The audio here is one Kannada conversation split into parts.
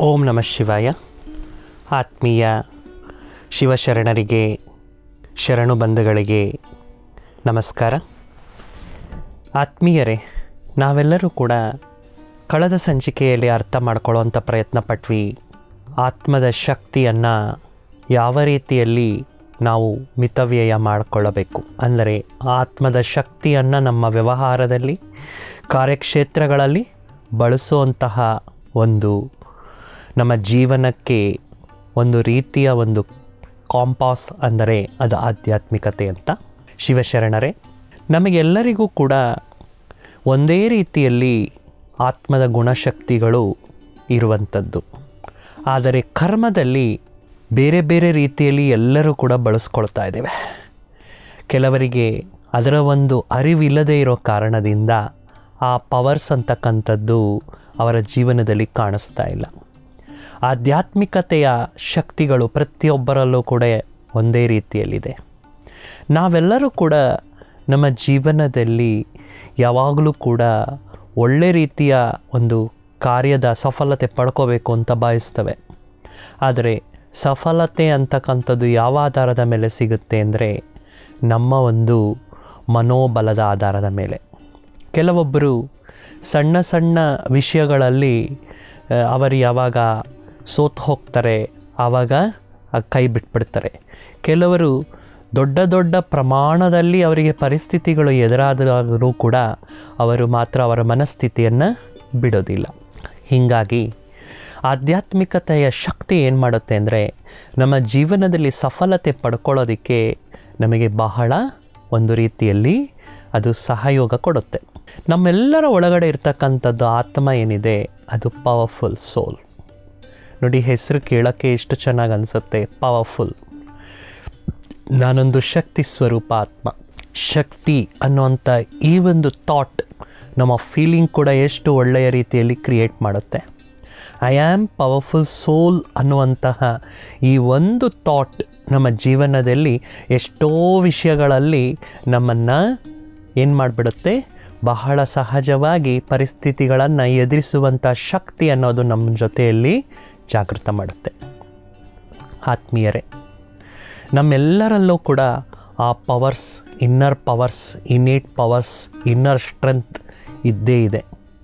ಓಂ ನಮಃ ಶಿವಾಯ ಆತ್ಮೀಯ ಶಿವಶರಣರಿಗೆ ಶರಣು ಬಂಧುಗಳಿಗೆ ನಮಸ್ಕಾರ ಆತ್ಮೀಯರೇ ನಾವೆಲ್ಲರೂ ಕೂಡ ಕಳೆದ ಸಂಚಿಕೆಯಲ್ಲಿ ಅರ್ಥ ಮಾಡ್ಕೊಳ್ಳುವಂಥ ಪ್ರಯತ್ನ ಪಟ್ವಿ ಆತ್ಮದ ಶಕ್ತಿಯನ್ನು ಯಾವ ರೀತಿಯಲ್ಲಿ ನಾವು ಮಿತವ್ಯಯ ಮಾಡಿಕೊಳ್ಳಬೇಕು ಅಂದರೆ ಆತ್ಮದ ಶಕ್ತಿಯನ್ನು ನಮ್ಮ ವ್ಯವಹಾರದಲ್ಲಿ ಕಾರ್ಯಕ್ಷೇತ್ರಗಳಲ್ಲಿ ಬಳಸುವಂತಹ ಒಂದು ನಮ್ಮ ಜೀವನಕ್ಕೆ ಒಂದು ರೀತಿಯ ಒಂದು ಕಾಂಪಾಸ್ ಅಂದರೆ ಅದು ಆಧ್ಯಾತ್ಮಿಕತೆ ಅಂತ ಶಿವಶರಣರೇ ನಮಗೆಲ್ಲರಿಗೂ ಕೂಡ ಒಂದೇ ರೀತಿಯಲ್ಲಿ ಆತ್ಮದ ಗುಣಶಕ್ತಿಗಳು ಇರುವಂಥದ್ದು ಆದರೆ ಕರ್ಮದಲ್ಲಿ ಬೇರೆ ಬೇರೆ ರೀತಿಯಲ್ಲಿ ಎಲ್ಲರೂ ಕೂಡ ಬಳಸ್ಕೊಳ್ತಾ ಇದ್ದೇವೆ ಕೆಲವರಿಗೆ ಅದರ ಒಂದು ಅರಿವಿಲ್ಲದೆ ಇರೋ ಕಾರಣದಿಂದ ಆ ಪವರ್ಸ್ ಅಂತಕ್ಕಂಥದ್ದು ಅವರ ಜೀವನದಲ್ಲಿ ಕಾಣಿಸ್ತಾ ಇಲ್ಲ ಆಧ್ಯಾತ್ಮಿಕತೆಯ ಶಕ್ತಿಗಳು ಪ್ರತಿಯೊಬ್ಬರಲ್ಲೂ ಕೂಡ ಒಂದೇ ರೀತಿಯಲ್ಲಿದೆ ನಾವೆಲ್ಲರೂ ಕೂಡ ನಮ್ಮ ಜೀವನದಲ್ಲಿ ಯಾವಾಗಲೂ ಕೂಡ ಒಳ್ಳೆ ರೀತಿಯ ಒಂದು ಕಾರ್ಯದ ಸಫಲತೆ ಪಡ್ಕೋಬೇಕು ಅಂತ ಬಯಸ್ತವೆ ಆದರೆ ಸಫಲತೆ ಅಂತಕ್ಕಂಥದ್ದು ಯಾವ ಆಧಾರದ ಮೇಲೆ ಸಿಗುತ್ತೆ ಅಂದರೆ ನಮ್ಮ ಒಂದು ಮನೋಬಲದ ಆಧಾರದ ಮೇಲೆ ಕೆಲವೊಬ್ಬರು ಸಣ್ಣ ಸಣ್ಣ ವಿಷಯಗಳಲ್ಲಿ ಆ, ಅವರು ಯಾವಾಗ ಸೋತು ಹೋಗ್ತಾರೆ ಆವಾಗ ಆ ಕೈ ಬಿಟ್ಬಿಡ್ತಾರೆ ಕೆಲವರು ದೊಡ್ಡ ದೊಡ್ಡ ಪ್ರಮಾಣದಲ್ಲಿ ಅವರಿಗೆ ಪರಿಸ್ಥಿತಿಗಳು ಎದುರಾದರೂ ಕೂಡ ಅವರು ಮಾತ್ರ ಅವರ ಮನಸ್ಥಿತಿಯನ್ನು ಬಿಡೋದಿಲ್ಲ ಹೀಗಾಗಿ ಆಧ್ಯಾತ್ಮಿಕತೆಯ ಶಕ್ತಿ ಏನು ಮಾಡುತ್ತೆ ಅಂದರೆ ನಮ್ಮ ಜೀವನದಲ್ಲಿ ಸಫಲತೆ ಪಡ್ಕೊಳ್ಳೋದಕ್ಕೆ ನಮಗೆ ಬಹಳ ಒಂದು ರೀತಿಯಲ್ಲಿ ಅದು ಸಹಯೋಗ ಕೊಡುತ್ತೆ ನಮ್ಮೆಲ್ಲರ ಒಳಗಡೆ ಇರ್ತಕ್ಕಂಥದ್ದು ಆತ್ಮ ಏನಿದೆ ಅದು ಪವರ್ಫುಲ್ ಸೋಲ್ ನೋಡಿ ಹೆಸರು ಕೇಳೋಕ್ಕೆ ಎಷ್ಟು ಚೆನ್ನಾಗಿ ಅನಿಸುತ್ತೆ ಪವರ್ಫುಲ್ ನಾನೊಂದು ಶಕ್ತಿ ಸ್ವರೂಪ ಆತ್ಮ ಶಕ್ತಿ ಅನ್ನುವಂಥ ಈ ಒಂದು ಥಾಟ್ ನಮ್ಮ ಫೀಲಿಂಗ್ ಕೂಡ ಎಷ್ಟು ಒಳ್ಳೆಯ ರೀತಿಯಲ್ಲಿ ಕ್ರಿಯೇಟ್ ಮಾಡುತ್ತೆ ಐ ಆಮ್ ಪವರ್ಫುಲ್ ಸೋಲ್ ಅನ್ನುವಂತಹ ಈ ಒಂದು ಥಾಟ್ ನಮ್ಮ ಜೀವನದಲ್ಲಿ ಎಷ್ಟೋ ವಿಷಯಗಳಲ್ಲಿ ನಮ್ಮನ್ನು ಏನು ಮಾಡಿಬಿಡುತ್ತೆ ಬಹಳ ಸಹಜವಾಗಿ ಪರಿಸ್ಥಿತಿಗಳನ್ನು ಎದುರಿಸುವಂಥ ಶಕ್ತಿ ಅನ್ನೋದು ನಮ್ಮ ಜೊತೆಯಲ್ಲಿ ಜಾಗೃತ ಮಾಡುತ್ತೆ ಆತ್ಮೀಯರೇ ನಮ್ಮೆಲ್ಲರಲ್ಲೂ ಕೂಡ ಆ powers inner powers innate powers inner strength ಇದ್ದೇ ಇದೆ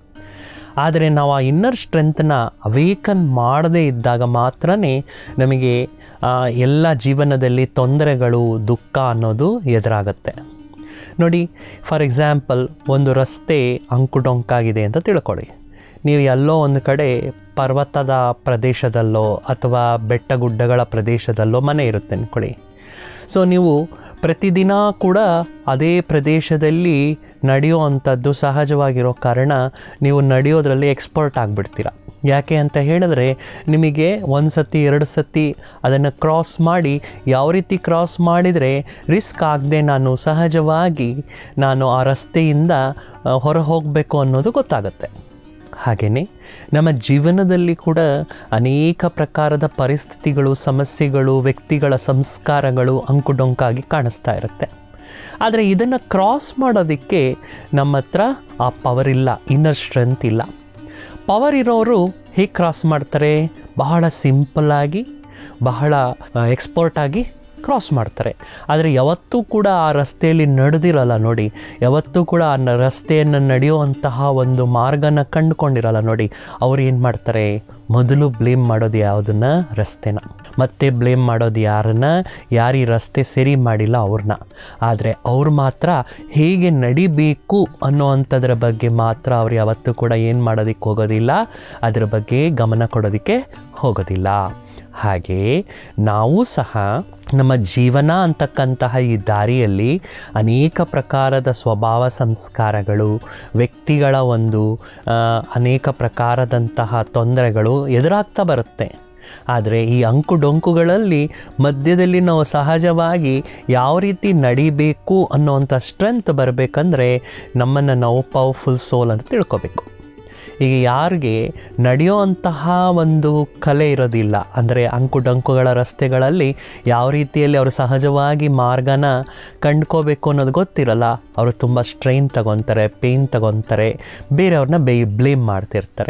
ಆದರೆ ನಾವು ಆ ಇನ್ನರ್ ಸ್ಟ್ರೆಂತನ್ನ ಅವೇಕನ್ ಮಾಡದೇ ಇದ್ದಾಗ ಮಾತ್ರ ನಮಗೆ ಆ, ಎಲ್ಲ ಜೀವನದಲ್ಲಿ ತೊಂದರೆಗಳು ದುಃಖ ಅನ್ನೋದು ಎದುರಾಗತ್ತೆ ನೋಡಿ ಫಾರ್ ಎಕ್ಸಾಂಪಲ್ ಒಂದು ರಸ್ತೆ ಅಂಕುಡೊಂಕಾಗಿದೆ ಅಂತ ತಿಳ್ಕೊಳ್ಳಿ ನೀವು ಎಲ್ಲೋ ಒಂದು ಕಡೆ ಪರ್ವತದ ಪ್ರದೇಶದಲ್ಲೋ ಅಥವಾ ಬೆಟ್ಟ ಗುಡ್ಡಗಳ ಪ್ರದೇಶದಲ್ಲೋ ಮನೆ ಇರುತ್ತೆ ಅಂದ್ಕೊಳ್ಳಿ ಸೊ ನೀವು ಪ್ರತಿದಿನ ಕೂಡ ಅದೇ ಪ್ರದೇಶದಲ್ಲಿ ನಡೆಯುವಂಥದ್ದು ಸಹಜವಾಗಿರೋ ಕಾರಣ ನೀವು ನಡೆಯೋದ್ರಲ್ಲಿ ಎಕ್ಸ್ಪರ್ಟ್ ಆಗಿಬಿಡ್ತೀರ ಯಾಕೆ ಅಂತ ಹೇಳಿದ್ರೆ ನಿಮಗೆ ಒಂದು ಸತಿ ಎರಡು ಸತಿ ಅದನ್ನು ಕ್ರಾಸ್ ಮಾಡಿ ಯಾವ ರೀತಿ ಕ್ರಾಸ್ ಮಾಡಿದರೆ ರಿಸ್ಕ್ ಆಗದೆ ನಾನು ಸಹಜವಾಗಿ ನಾನು ಆ ರಸ್ತೆಯಿಂದ ಆ, ಹೊರ ಹೋಗಬೇಕು ಅನ್ನೋದು ಗೊತ್ತಾಗುತ್ತೆ ಹಾಗೆಯೇ ನಮ್ಮ ಜೀವನದಲ್ಲಿ ಕೂಡ ಅನೇಕ ಪ್ರಕಾರದ ಪರಿಸ್ಥಿತಿಗಳು ಸಮಸ್ಯೆಗಳು ವ್ಯಕ್ತಿಗಳ ಸಂಸ್ಕಾರಗಳು ಅಂಕುಡೊಂಕಾಗಿ ಕಾಣಿಸ್ತಾ ಇರುತ್ತೆ ಆದರೆ ಇದನ್ನು ಕ್ರಾಸ್ ಮಾಡೋದಕ್ಕೆ ನಮ್ಮ ಹತ್ರ ಆ ಪವರ್ ಇಲ್ಲ ಇನ್ನರ್ ಸ್ಟ್ರೆಂತ್ ಇಲ್ಲ ಪವರ್ ಇರೋರು ಹೇಗೆ ಕ್ರಾಸ್ ಮಾಡ್ತಾರೆ ಬಹಳ ಸಿಂಪಲ್ಲಾಗಿ ಬಹಳ ಎಕ್ಸ್ಪರ್ಟ್ ಆಗಿ ಕ್ರಾಸ್ ಮಾಡ್ತಾರೆ ಆದರೆ ಯಾವತ್ತೂ ಕೂಡ ಆ ರಸ್ತೆಯಲ್ಲಿ ನಡೆದಿರಲ್ಲ ನೋಡಿ ಯಾವತ್ತೂ ಕೂಡ ಆ ನ- ರಸ್ತೆಯನ್ನು ನಡೆಯುವಂತಹ ಒಂದು ಮಾರ್ಗನ ಕಂಡುಕೊಂಡಿರಲ್ಲ ನೋಡಿ ಅವ್ರು ಏನು ಮಾಡ್ತಾರೆ ಮೊದಲು ಬ್ಲೇಮ್ ಮಾಡೋದು ಯಾವುದನ್ನ ರಸ್ತೆನ ಮತ್ತೆ ಬ್ಲೇಮ್ ಮಾಡೋದು ಯಾರನ್ನ ಯಾರು ಈ ರಸ್ತೆ ಸರಿ ಮಾಡಿಲ್ಲ ಅವ್ರನ್ನ ಆದರೆ ಅವ್ರು ಮಾತ್ರ ಹೇಗೆ ನಡಿಬೇಕು ಅನ್ನೋವಂಥದ್ರ ಬಗ್ಗೆ ಮಾತ್ರ ಅವ್ರು ಯಾವತ್ತೂ ಕೂಡ ಏನು ಮಾಡೋದಕ್ಕೆ ಹೋಗೋದಿಲ್ಲ ಅದ್ರ ಬಗ್ಗೆ ಗಮನ ಕೊಡೋದಕ್ಕೆ ಹೋಗೋದಿಲ್ಲ ಹಾಗೆ ನಾವು ಸಹ ನಮ್ಮ ಜೀವನ ಅಂತಕ್ಕಂತಹ ಈ ದಾರಿಯಲ್ಲಿ ಅನೇಕ ಪ್ರಕಾರದ ಸ್ವಭಾವ ಸಂಸ್ಕಾರಗಳು ವ್ಯಕ್ತಿಗಳ ಒಂದು ಆ, ಅನೇಕ ಪ್ರಕಾರದಂತಹ ತೊಂದರೆಗಳು ಎದುರಾಗ್ತಾ ಬರುತ್ತೆ ಆದರೆ ಈ ಅಂಕುಡೊಂಕುಗಳಲ್ಲಿ ಮಧ್ಯದಲ್ಲಿ ನಾವು ಸಹಜವಾಗಿ ಯಾವ ರೀತಿ ನಡಿಬೇಕು ಅನ್ನೋವಂಥ ಸ್ಟ್ರೆಂತ್ ಬರಬೇಕಂದ್ರೆ ನಮ್ಮನ್ನು ನಾವು ಪವರ್ಫುಲ್ ಸೋಲ್ ಅಂತ ತಿಳ್ಕೊಬೇಕು ಈಗ ಯಾರಿಗೆ ನಡೆಯುವಂತಹ ಒಂದು ಕಲೆ ಇರೋದಿಲ್ಲ ಅಂದರೆ ಅಂಕುಡೊಂಕುಗಳ ರಸ್ತೆಗಳಲ್ಲಿ ಯಾವ ರೀತಿಯಲ್ಲಿ ಅವರು ಸಹಜವಾಗಿ ಮಾರ್ಗನ ಕಂಡ್ಕೋಬೇಕು ಅನ್ನೋದು ಗೊತ್ತಿರಲ್ಲ ಅವರು ತುಂಬ ಸ್ಟ್ರೈನ್ ತಗೊತಾರೆ ಪೇಯ್ನ್ ತಗೊತಾರೆ ಬೇರೆಯವ್ರನ್ನ ಬೇ ಬ್ಲೇಮ್ ಮಾಡ್ತಿರ್ತಾರೆ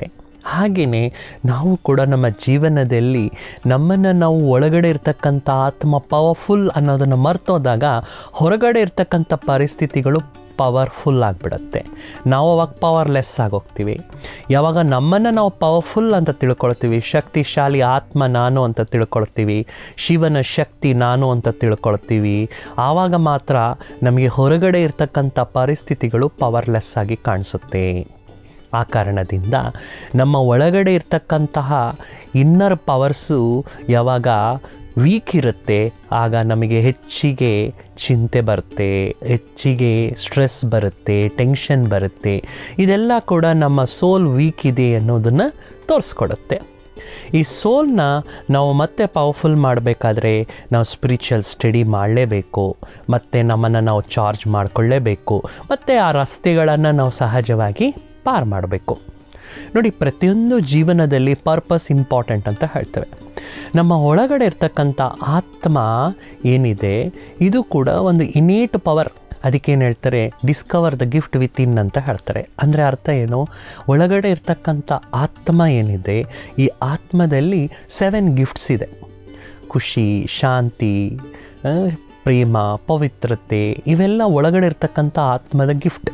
ಹಾಗೆಯೇ ನಾವು ಕೂಡ ನಮ್ಮ ಜೀವನದಲ್ಲಿ ನಮ್ಮನ್ನು ನಾವು ಒಳಗಡೆ ಇರ್ತಕ್ಕಂಥ ಆತ್ಮ ಪವರ್ಫುಲ್ ಅನ್ನೋದನ್ನು ಮರ್ತೋದಾಗ ಹೊರಗಡೆ ಇರ್ತಕ್ಕಂಥ ಪರಿಸ್ಥಿತಿಗಳು ಪವರ್ಫುಲ್ ಆಗಿಬಿಡುತ್ತೆ ನಾವು ಅವಾಗ ಪವರ್ಲೆಸ್ ಆಗೋಗ್ತೀವಿ ಯಾವಾಗ ನಮ್ಮನ್ನು ನಾವು ಪವರ್ಫುಲ್ ಅಂತ ತಿಳ್ಕೊಳ್ತೀವಿ ಶಕ್ತಿಶಾಲಿ ಆತ್ಮ ನಾನು ಅಂತ ತಿಳ್ಕೊಳ್ತೀವಿ ಶಿವನ ಶಕ್ತಿ ನಾನು ಅಂತ ತಿಳ್ಕೊಳ್ತೀವಿ ಆವಾಗ ಮಾತ್ರ ನಮಗೆ ಹೊರಗಡೆ ಇರ್ತಕ್ಕಂಥ ಪರಿಸ್ಥಿತಿಗಳು ಪವರ್ಲೆಸ್ ಆಗಿ ಕಾಣಿಸುತ್ತೆ ಆ ಕಾರಣದಿಂದ ನಮ್ಮ ಒಳಗಡೆ ಇರ್ತಕ್ಕಂತಹ ಇನ್ನರ್ ಪವರ್ಸು ಯಾವಾಗ ವೀಕ್ ಇರುತ್ತೆ ಆಗ ನಮಗೆ ಹೆಚ್ಚಿಗೆ ಚಿಂತೆ ಬರುತ್ತೆ ಹೆಚ್ಚಿಗೆ ಸ್ಟ್ರೆಸ್ ಬರುತ್ತೆ ಟೆನ್ಷನ್ ಬರುತ್ತೆ ಇದೆಲ್ಲ ಕೂಡ ನಮ್ಮ ಸೋಲ್ ವೀಕ್ ಇದೆ ಅನ್ನೋದನ್ನು ತೋರಿಸ್ಕೊಡುತ್ತೆ ಈ ಸೋಲ್ನ ನಾವು ಮತ್ತೆ ಪವರ್ಫುಲ್ ಮಾಡಬೇಕಾದ್ರೆ ನಾವು ಸ್ಪಿರಿಚುವಲ್ ಸ್ಟಡಿ ಮಾಡಲೇಬೇಕು ಮತ್ತು ನಮ್ಮನ್ನು ನಾವು ಚಾರ್ಜ್ ಮಾಡಿಕೊಳ್ಳೇಬೇಕು ಮತ್ತು ಆ ರಸ್ತೆಗಳನ್ನು ನಾವು ಸಹಜವಾಗಿ ಪಾರ್ ಮಾಡಬೇಕು ನೋಡಿ ಪ್ರತಿಯೊಂದು ಜೀವನದಲ್ಲಿ ಪರ್ಪಸ್ ಇಂಪಾರ್ಟೆಂಟ್ ಅಂತ ಹೇಳ್ತೇವೆ ನಮ್ಮ ಒಳಗಡೆ ಇರ್ತಕ್ಕಂಥ ಆತ್ಮ ಏನಿದೆ ಇದು ಕೂಡ ಒಂದು ಇನೇಟ್ ಪವರ್ ಅದಕ್ಕೇನು ಹೇಳ್ತಾರೆ discover the gift within ಅಂತ ಹೇಳ್ತಾರೆ ಅಂದರೆ ಅರ್ಥ ಏನು ಒಳಗಡೆ ಇರ್ತಕ್ಕಂಥ ಆತ್ಮ ಏನಿದೆ ಈ ಆತ್ಮದಲ್ಲಿ ಸೆವೆನ್ ಗಿಫ್ಟ್ಸ್ ಇದೆ ಖುಷಿ ಶಾಂತಿ ಆ, ಪ್ರೇಮ ಪವಿತ್ರತೆ ಇವೆಲ್ಲ ಒಳಗಡೆ ಇರ್ತಕ್ಕಂಥ ಆತ್ಮದ ಗಿಫ್ಟ್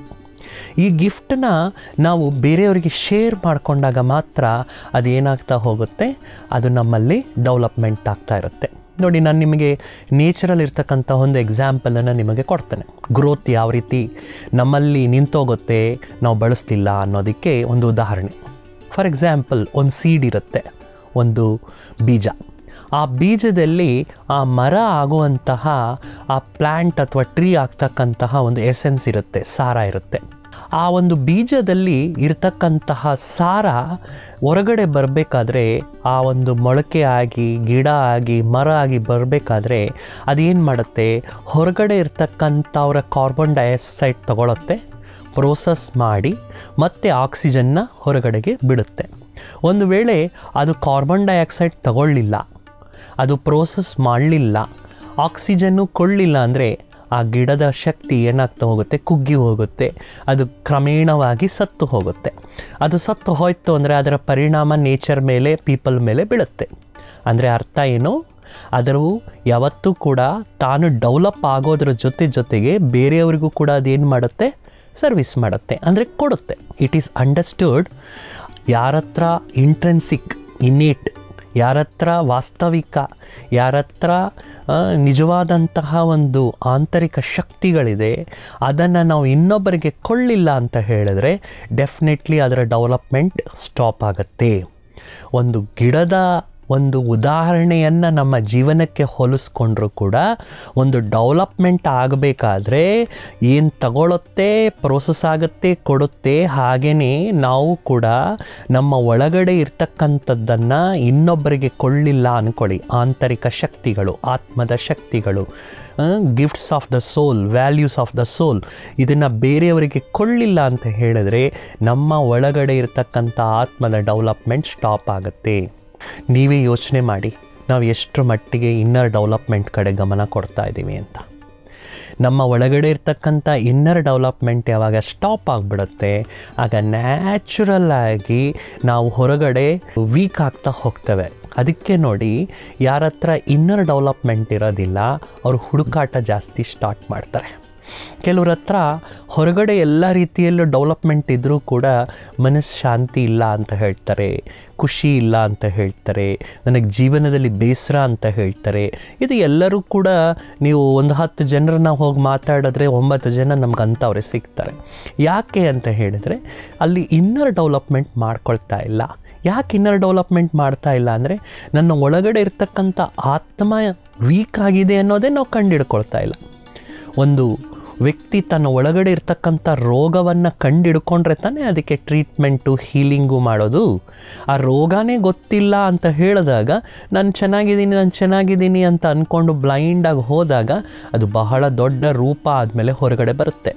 ಈ ಗಿಫ್ಟನ್ನ ನಾವು ಬೇರೆಯವರಿಗೆ ಶೇರ್ ಮಾಡಿಕೊಂಡಾಗ ಮಾತ್ರ ಅದೇನಾಗ್ತಾ ಹೋಗುತ್ತೆ ಅದು ನಮ್ಮಲ್ಲಿ ಡೆವಲಪ್ಮೆಂಟ್ ಆಗ್ತಾ ಇರುತ್ತೆ ನೋಡಿ ನಾನು ನಿಮಗೆ ನೇಚರಲ್ಲಿ ಇರ್ತಕ್ಕಂಥ ಒಂದು ಎಕ್ಸಾಂಪಲನ್ನು ನಿಮಗೆ ಕೊಡ್ತೇನೆ ಗ್ರೋತ್ ಯಾವ ರೀತಿ ನಮ್ಮಲ್ಲಿ ನಿಂತೋಗುತ್ತೆ ನಾವು ಬಳಸ್ತಿಲ್ಲ ಅನ್ನೋದಕ್ಕೆ ಒಂದು ಉದಾಹರಣೆ ಫಾರ್ ಎಕ್ಸಾಂಪಲ್ ಒಂದು ಸೀಡ್ ಇರುತ್ತೆ ಒಂದು ಬೀಜ ಆ ಬೀಜದಲ್ಲಿ ಆ ಮರ ಆಗುವಂತಹ ಆ ಪ್ಲ್ಯಾಂಟ್ ಅಥವಾ ಟ್ರೀ ಆಗ್ತಕ್ಕಂತಹ ಒಂದು ಎಸೆನ್ಸ್ ಇರುತ್ತೆ ಸಾರ ಇರುತ್ತೆ ಆ ಒಂದು ಬೀಜದಲ್ಲಿ ಇರತಕ್ಕಂತಹ ಸಾರ ಹೊರಗಡೆ ಬರಬೇಕಾದ್ರೆ ಆ ಒಂದು ಮೊಳಕೆ ಆಗಿ ಗಿಡ ಆಗಿ ಮರ ಆಗಿ ಬರಬೇಕಾದ್ರೆ ಅದೇನು ಮಾಡುತ್ತೆ ಹೊರಗಡೆ ಇರ್ತಕ್ಕಂಥವ್ರ ಕಾರ್ಬನ್ ಡೈಆಕ್ಸೈಡ್ ತಗೊಳುತ್ತೆ ಪ್ರೋಸೆಸ್ ಮಾಡಿ ಮತ್ತೆ ಆಕ್ಸಿಜನ್ನ ಹೊರಗಡೆಗೆ ಬಿಡುತ್ತೆ ಒಂದು ವೇಳೆ ಅದು ಕಾರ್ಬನ್ ಡೈಆಕ್ಸೈಡ್ ತಗೊಳ್ಳಿಲ್ಲ ಅದು ಪ್ರೋಸೆಸ್ ಮಾಡಲಿಲ್ಲ ಆಕ್ಸಿಜನ್ನು ಕೊಳ್ಳಿಲ್ಲ ಅಂದರೆ ಆ ಗಿಡದ ಶಕ್ತಿ ಏನಾಗ್ತಾ ಹೋಗುತ್ತೆ ಕುಗ್ಗಿ ಹೋಗುತ್ತೆ ಅದು ಕ್ರಮೇಣವಾಗಿ ಸತ್ತು ಹೋಗುತ್ತೆ ಅದು ಸತ್ತು ಹೋಯ್ತು ಅಂದರೆ ಅದರ ಪರಿಣಾಮ ನೇಚರ್ ಮೇಲೆ ಪೀಪಲ್ ಮೇಲೆ ಬೀಳುತ್ತೆ ಅಂದರೆ ಅರ್ಥ ಏನು ಅದರ ಯಾವತ್ತೂ ಕೂಡ ತಾನು ಡೆವಲಪ್ ಆಗೋದ್ರ ಜೊತೆ ಜೊತೆಗೆ ಬೇರೆಯವರಿಗೂ ಕೂಡ ಅದೇನು ಮಾಡುತ್ತೆ ಸರ್ವಿಸ್ ಮಾಡುತ್ತೆ ಅಂದರೆ ಕೊಡುತ್ತೆ ಇಟ್ ಈಸ್ ಅಂಡರ್ಸ್ಟುಡ್ ಯಾರತ್ರ ಇಂಟ್ರೆನ್ಸಿಕ್ ಇನ್ನೇಟ್ ಯಾರತ್ರ ವಾಸ್ತವಿಕ ಯಾರತ್ರ ಆ, ನಿಜವಾದಂತಹ ಒಂದು ಆಂತರಿಕ ಶಕ್ತಿಗಳಿದೆ ಅದನ್ನು ನಾವು ಇನ್ನೊಬ್ಬರಿಗೆ ಕೊಳ್ಳಿಲ್ಲ ಅಂತ ಹೇಳಿದ್ರೆ ಡೆಫಿನೆಟ್ಲಿ ಅದರ ಡೆವಲಪ್ಮೆಂಟ್ ಸ್ಟಾಪ್ ಆಗುತ್ತೆ ಒಂದು ಗಿಡದ ಒಂದು ಉದಾಹರಣೆಯನ್ನು ನಮ್ಮ ಜೀವನಕ್ಕೆ ಹೋಲಿಸ್ಕೊಂಡ್ರೂ ಕೂಡ ಒಂದು ಡೆವಲಪ್ಮೆಂಟ್ ಆಗಬೇಕಾದ್ರೆ ಏನು ತಗೊಳುತ್ತೆ ಪ್ರೋಸೆಸ್ ಆಗುತ್ತೆ ಕೊಡುತ್ತೆ ಹಾಗೆಯೇ ನಾವು ಕೂಡ ನಮ್ಮ ಒಳಗಡೆ ಇರ್ತಕ್ಕಂಥದ್ದನ್ನು ಇನ್ನೊಬ್ಬರಿಗೆ ಕೊಳ್ಳಿಲ್ಲ ಅಂದ್ಕೊಳ್ಳಿ ಆಂತರಿಕ ಶಕ್ತಿಗಳು ಆತ್ಮದ ಶಕ್ತಿಗಳು gifts of the soul values of the soul ಇದನ್ನು ಬೇರೆಯವರಿಗೆ ಕೊಳ್ಳಿಲ್ಲ ಅಂತ ಹೇಳಿದ್ರೆ ನಮ್ಮ ಒಳಗಡೆ ಇರ್ತಕ್ಕಂಥ ಆತ್ಮದ ಡೆವಲಪ್ಮೆಂಟ್ ಸ್ಟಾಪ್ ಆಗುತ್ತೆ ನೀವೇ ಯೋಚನೆ ಮಾಡಿ ನಾವು ಎಷ್ಟು ಮಟ್ಟಿಗೆ ಇನ್ನರ್ ಡೆವಲಪ್ಮೆಂಟ್ ಕಡೆ ಗಮನ ಕೊಡ್ತಾ ಇದ್ದೀವಿ ಅಂತ ನಮ್ಮ ಒಳಗಡೆ ಇರ್ತಕ್ಕಂಥ ಇನ್ನರ್ ಡೆವಲಪ್ಮೆಂಟ್ ಯಾವಾಗ ಸ್ಟಾಪ್ ಆಗಿಬಿಡುತ್ತೆ ಆಗ ನ್ಯಾಚುರಲ್ ಆಗಿ ನಾವು ಹೊರಗಡೆ ವೀಕ್ ಆಗ್ತಾ ಹೋಗ್ತೇವೆ ಅದಕ್ಕೆ ನೋಡಿ ಯಾರ ಹತ್ರ ಇನ್ನರ್ ಡೆವಲಪ್ಮೆಂಟ್ ಇರೋದಿಲ್ಲ ಅವರು ಹುಡುಕಾಟ ಜಾಸ್ತಿ ಸ್ಟಾರ್ಟ್ ಮಾಡ್ತಾರೆ ಕೆಲವ್ರ ಹತ್ರ ಹೊರಗಡೆ ಎಲ್ಲ ರೀತಿಯಲ್ಲೂ ಡೆವಲಪ್ಮೆಂಟ್ ಇದ್ದರೂ ಕೂಡ ಮನಸ್ಸು ಶಾಂತಿ ಇಲ್ಲ ಅಂತ ಹೇಳ್ತಾರೆ ಖುಷಿ ಇಲ್ಲ ಅಂತ ಹೇಳ್ತಾರೆ ನನಗೆ ಜೀವನದಲ್ಲಿ ಬೇಸರ ಅಂತ ಹೇಳ್ತಾರೆ ಇದು ಎಲ್ಲರೂ ಕೂಡ ನೀವು ಒಂದು ಹತ್ತು ಜನರನ್ನ ಹೋಗಿ ಮಾತಾಡಿದ್ರೆ ಒಂಬತ್ತು ಜನ ನಮ್ಗೆ ಅಂಥವ್ರೆ ಸಿಗ್ತಾರೆ ಯಾಕೆ ಅಂತ ಹೇಳಿದರೆ ಅಲ್ಲಿ ಇನ್ನರ್ ಡೆವಲಪ್ಮೆಂಟ್ ಮಾಡ್ಕೊಳ್ತಾ ಇಲ್ಲ ಯಾಕೆ ಇನ್ನರ್ ಡೆವಲಪ್ಮೆಂಟ್ ಮಾಡ್ತಾ ಇಲ್ಲ ಅಂದರೆ ನನ್ನ ಒಳಗಡೆ ಇರ್ತಕ್ಕಂಥ ಆತ್ಮ ವೀಕ್ ಆಗಿದೆ ಅನ್ನೋದೇ ನಾವು ಕಂಡಿಡ್ಕೊಳ್ತಾ ಇಲ್ಲ ಒಂದು ವ್ಯಕ್ತಿ ತನ್ನ ಒಳಗಡೆ ಇರ್ತಕ್ಕಂಥ ರೋಗವನ್ನು ಕಂಡಿಡ್ಕೊಂಡ್ರೆ ತಾನೇ ಅದಕ್ಕೆ ಟ್ರೀಟ್ಮೆಂಟು ಹೀಲಿಂಗು ಮಾಡೋದು ಆ ರೋಗನೇ ಗೊತ್ತಿಲ್ಲ ಅಂತ ಹೇಳಿದಾಗ ನಾನು ಚೆನ್ನಾಗಿದ್ದೀನಿ ನಾನು ಚೆನ್ನಾಗಿದ್ದೀನಿ ಅಂತ ಅಂದ್ಕೊಂಡು ಬ್ಲೈಂಡಾಗಿ ಹೋದಾಗ ಅದು ಬಹಳ ದೊಡ್ಡ ರೂಪ ಆದಮೇಲೆ ಹೊರಗಡೆ ಬರುತ್ತೆ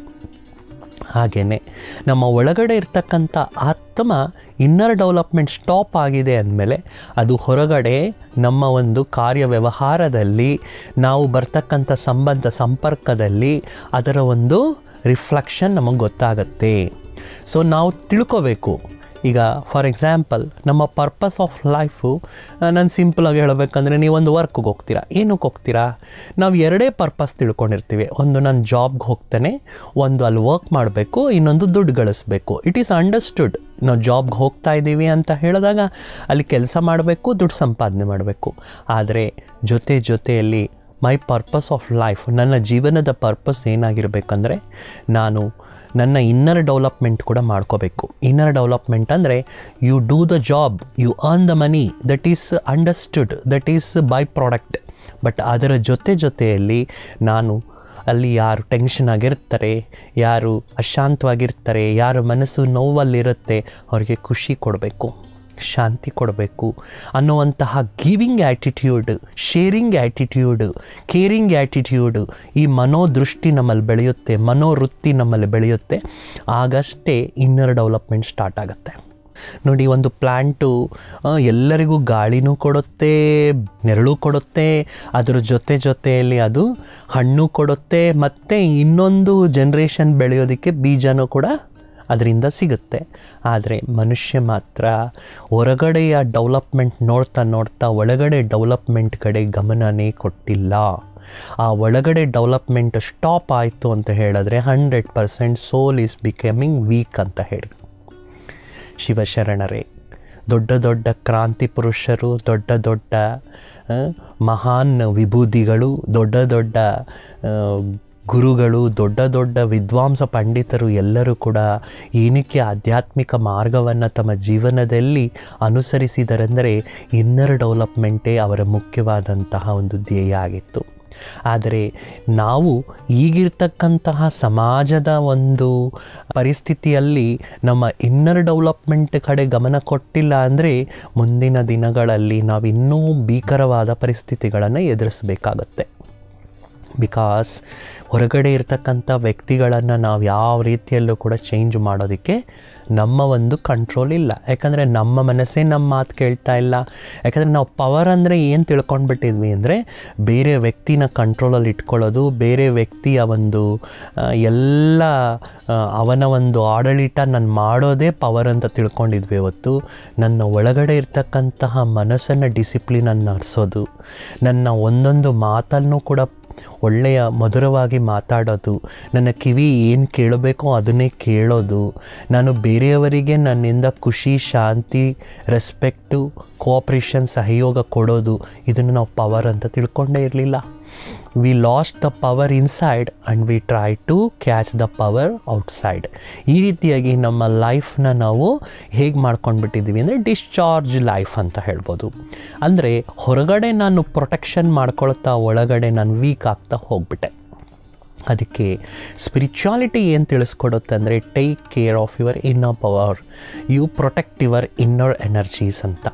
ಹಾಗೆಯೇ ನಮ್ಮ ಒಳಗಡೆ ಇರ್ತಕ್ಕಂಥ ಆತ್ಮ ಇನ್ನರ್ ಡೆವಲಪ್ಮೆಂಟ್ ಸ್ಟಾಪ್ ಆಗಿದೆ ಅಂದಮೇಲೆ ಅದು ಹೊರಗಡೆ ನಮ್ಮ ಒಂದು ಕಾರ್ಯ ವ್ಯವಹಾರದಲ್ಲಿ ನಾವು ಬರ್ತಕ್ಕಂಥ ಸಂಬಂಧ ಸಂಪರ್ಕದಲ್ಲಿ ಅದರ ಒಂದು ರಿಫ್ಲೆಕ್ಷನ್ ನಮಗೆ ಗೊತ್ತಾಗತ್ತೆ ಸೊ ನಾವು ತಿಳ್ಕೋಬೇಕು ಈಗ ಫಾರ್ ಎಕ್ಸಾಂಪಲ್ ನಮ್ಮ ಪರ್ಪಸ್ ಆಫ್ ಲೈಫು ನಾನು ಸಿಂಪಲಾಗಿ ಹೇಳಬೇಕಂದ್ರೆ ನೀವೊಂದು ವರ್ಕ್ಗೆ ಹೋಗ್ತೀರಾ ಏನಕ್ಕೆ ಹೋಗ್ತೀರಾ ನಾವು ಎರಡೇ ಪರ್ಪಸ್ ತಿಳ್ಕೊಂಡಿರ್ತೀವಿ ಒಂದು ನಾನು ಜಾಬ್ಗೆ ಹೋಗ್ತೇನೆ ಒಂದು ಅಲ್ಲಿ ವರ್ಕ್ ಮಾಡಬೇಕು ಇನ್ನೊಂದು ದುಡ್ಡು ಗಳಿಸ್ಬೇಕು ಇಟ್ ಈಸ್ ಅಂಡರ್ಸ್ಟುಡ್ ನಾವು ಜಾಬ್ಗೆ ಹೋಗ್ತಾ ಇದ್ದೀವಿ ಅಂತ ಹೇಳಿದಾಗ ಅಲ್ಲಿ ಕೆಲಸ ಮಾಡಬೇಕು ದುಡ್ಡು ಸಂಪಾದನೆ ಮಾಡಬೇಕು ಆದರೆ ಜೊತೆ ಜೊತೆಯಲ್ಲಿ ಮೈ ಪರ್ಪಸ್ ಆಫ್ ಲೈಫ್ ನನ್ನ ಜೀವನದ ಪರ್ಪಸ್ ಏನಾಗಿರಬೇಕಂದ್ರೆ ನಾನು ನನ್ನ ಇನ್ನರ್ ಡೆವಲಪ್ಮೆಂಟ್ ಕೂಡ ಮಾಡ್ಕೋಬೇಕು ಇನ್ನರ್ ಡೆವಲಪ್ಮೆಂಟ್ ಅಂದರೆ you do the job you earn the money that is understood that is byproduct but ಅದರ ಜೊತೆ ಜೊತೆಯಲ್ಲಿ ನಾನು ಅಲ್ಲಿ ಯಾರು ಟೆನ್ಷನ್ ಆಗಿರ್ತಾರೆ ಯಾರು ಅಶಾಂತವಾಗಿರ್ತಾರೆ ಯಾರ ಮನಸ್ಸು ನೋವಲ್ಲಿರುತ್ತೆ ಅವರಿಗೆ ಖುಷಿ ಕೊಡಬೇಕು ಶಾಂತಿ ಕೊಡಬೇಕು ಅನ್ನುವಂತಹ giving attitude sharing attitude caring attitude ಈ ಮನೋದೃಷ್ಟಿ ನಮ್ಮಲ್ಲಿ ಬೆಳೆಯುತ್ತೆ ಮನೋವೃತ್ತಿ ನಮ್ಮಲ್ಲಿ ಬೆಳೆಯುತ್ತೆ ಆಗಷ್ಟೇ ಇನ್ನರ್ ಡೆವಲಪ್ಮೆಂಟ್ ಸ್ಟಾರ್ಟ್ ಆಗುತ್ತೆ ನೋಡಿ ಒಂದು ಪ್ಲ್ಯಾಂಟು ಎಲ್ಲರಿಗೂ ಗಾಳಿನೂ ಕೊಡುತ್ತೆ ನೆರಳು ಕೊಡುತ್ತೆ ಅದರ ಜೊತೆ ಜೊತೆಯಲ್ಲಿ ಅದು ಹಣ್ಣು ಕೊಡುತ್ತೆ ಮತ್ತು ಇನ್ನೊಂದು ಜನ್ರೇಷನ್ ಬೆಳೆಯೋದಕ್ಕೆ ಬೀಜನೂ ಕೂಡ ಅದರಿಂದ ಸಿಗುತ್ತೆ ಆದರೆ ಮನುಷ್ಯ ಮಾತ್ರ ಹೊರಗಡೆಯ ಡೆವಲಪ್ಮೆಂಟ್ ನೋಡ್ತಾ ನೋಡ್ತಾ ಒಳಗಡೆ ಡೆವಲಪ್ಮೆಂಟ್ ಕಡೆ ಗಮನನೇ ಕೊಟ್ಟಿಲ್ಲ ಆ ಒಳಗಡೆ ಡೆವಲಪ್ಮೆಂಟ್ ಸ್ಟಾಪ್ ಆಯಿತು ಅಂತ ಹೇಳಿದ್ರೆ hundred percent soul is becoming weak ಅಂತ ಹೇಳಿ ಶಿವಶರಣರೇ ದೊಡ್ಡ ದೊಡ್ಡ ಕ್ರಾಂತಿ ಪುರುಷರು ದೊಡ್ಡ ದೊಡ್ಡ ಆ, ಮಹಾನ್ ವಿಭೂತಿಗಳು ದೊಡ್ಡ ದೊಡ್ಡ ಆ, ಗುರುಗಳು ದೊಡ್ಡ ದೊಡ್ಡ ವಿದ್ವಾಂಸ ಪಂಡಿತರು ಎಲ್ಲರೂ ಕೂಡ ಏನಕ್ಕೆ ಆಧ್ಯಾತ್ಮಿಕ ಮಾರ್ಗವನ್ನು ತಮ್ಮ ಜೀವನದಲ್ಲಿ ಅನುಸರಿಸಿದರೆಂದರೆ ಇನ್ನರ್ ಡೆವಲಪ್ಮೆಂಟೇ ಅವರ ಮುಖ್ಯವಾದಂತಹ ಒಂದು ಧ್ಯೇಯ ಆಗಿತ್ತು ಆದರೆ ನಾವು ಈಗಿರ್ತಕ್ಕಂತಹ ಸಮಾಜದ ಒಂದು ಪರಿಸ್ಥಿತಿಯಲ್ಲಿ ನಮ್ಮ ಇನ್ನರ್ ಡೆವಲಪ್ಮೆಂಟ್ ಕಡೆ ಗಮನ ಕೊಟ್ಟಿಲ್ಲ ಅಂದರೆ ಮುಂದಿನ ದಿನಗಳಲ್ಲಿ ನಾವು ಇನ್ನೂ ಭೀಕರವಾದ ಪರಿಸ್ಥಿತಿಗಳನ್ನು ಎದುರಿಸಬೇಕಾಗತ್ತೆ ಬಿಕಾಸ್ ಹೊರಗಡೆ ಇರ್ತಕ್ಕಂಥ ವ್ಯಕ್ತಿಗಳನ್ನು ನಾವು ಯಾವ ರೀತಿಯಲ್ಲೂ ಕೂಡ ಚೇಂಜ್ ಮಾಡೋದಕ್ಕೆ ನಮ್ಮ ಒಂದು ಕಂಟ್ರೋಲ್ ಇಲ್ಲ ಯಾಕಂದರೆ ನಮ್ಮ ಮನಸ್ಸೇ ನಮ್ಮ ಮಾತು ಕೇಳ್ತಾ ಇಲ್ಲ ಯಾಕಂದರೆ ನಾವು ಪವರ್ ಅಂದರೆ ಏನು ತಿಳ್ಕೊಂಡ್ಬಿಟ್ಟಿದ್ವಿ ಅಂದರೆ ಬೇರೆ ವ್ಯಕ್ತಿನ ಕಂಟ್ರೋಲಲ್ಲಿ ಇಟ್ಕೊಳ್ಳೋದು ಬೇರೆ ವ್ಯಕ್ತಿಯ ಒಂದು ಆ, ಎಲ್ಲ ಆ, ಅವನ ಒಂದು ಆಡಳಿತ ನಾನು ಮಾಡೋದೇ ಪವರ್ ಅಂತ ತಿಳ್ಕೊಂಡಿದ್ವಿ ಇವತ್ತು ನನ್ನ ಒಳಗಡೆ ಇರ್ತಕ್ಕಂತಹ ಮನಸ್ಸನ್ನು ಡಿಸಿಪ್ಲಿನನ್ನು ನಡೆಸೋದು ನನ್ನ ಒಂದೊಂದು ಮಾತನ್ನು ಕೂಡ ಒಳ್ಳೆಯ ಮಧುರವಾಗಿ ಮಾತಾಡೋದು ನನ್ನ ಕಿವಿ ಏನು ಕೇಳಬೇಕೋ ಅದನ್ನೇ ಕೇಳೋದು ನಾನು ಬೇರೆಯವರಿಗೆ ನನ್ನಿಂದ ಖುಷಿ ಶಾಂತಿ ರೆಸ್ಪೆಕ್ಟು ಕೋಆಪ್ರೇಷನ್ ಸಹಯೋಗ ಕೊಡೋದು ಇದನ್ನು ನಾವು ಪವರ್ ಅಂತ ತಿಳ್ಕೊಂಡೇ ಇರಲಿಲ್ಲ we lost the power inside and we try to catch the power outside ಈ ರೀತಿಯಾಗಿ ನಮ್ಮ ಲೈಫ್ನ ನಾವು ಹೇಗೆ ಮಾಡ್ಕೊಂಡ್ಬಿಟ್ಟಿದ್ದೀವಿ ಅಂದರೆ ಡಿಸ್ಚಾರ್ಜ್ ಲೈಫ್ ಅಂತ ಹೇಳ್ಬೋದು ಅಂದರೆ ಹೊರಗಡೆ ನಾನು ಪ್ರೊಟೆಕ್ಷನ್ ಮಾಡ್ಕೊಳ್ತಾ ಒಳಗಡೆ ನಾನು ವೀಕ್ ಆಗ್ತಾ ಹೋಗ್ಬಿಟ್ಟೆ ಅದಕ್ಕೆ ಸ್ಪಿರಿಚುವಾಲಿಟಿ ಏನು ತಿಳಿಸ್ಕೊಡುತ್ತೆ ಅಂದರೆ take care of your inner power you protect your inner energies ಅಂತ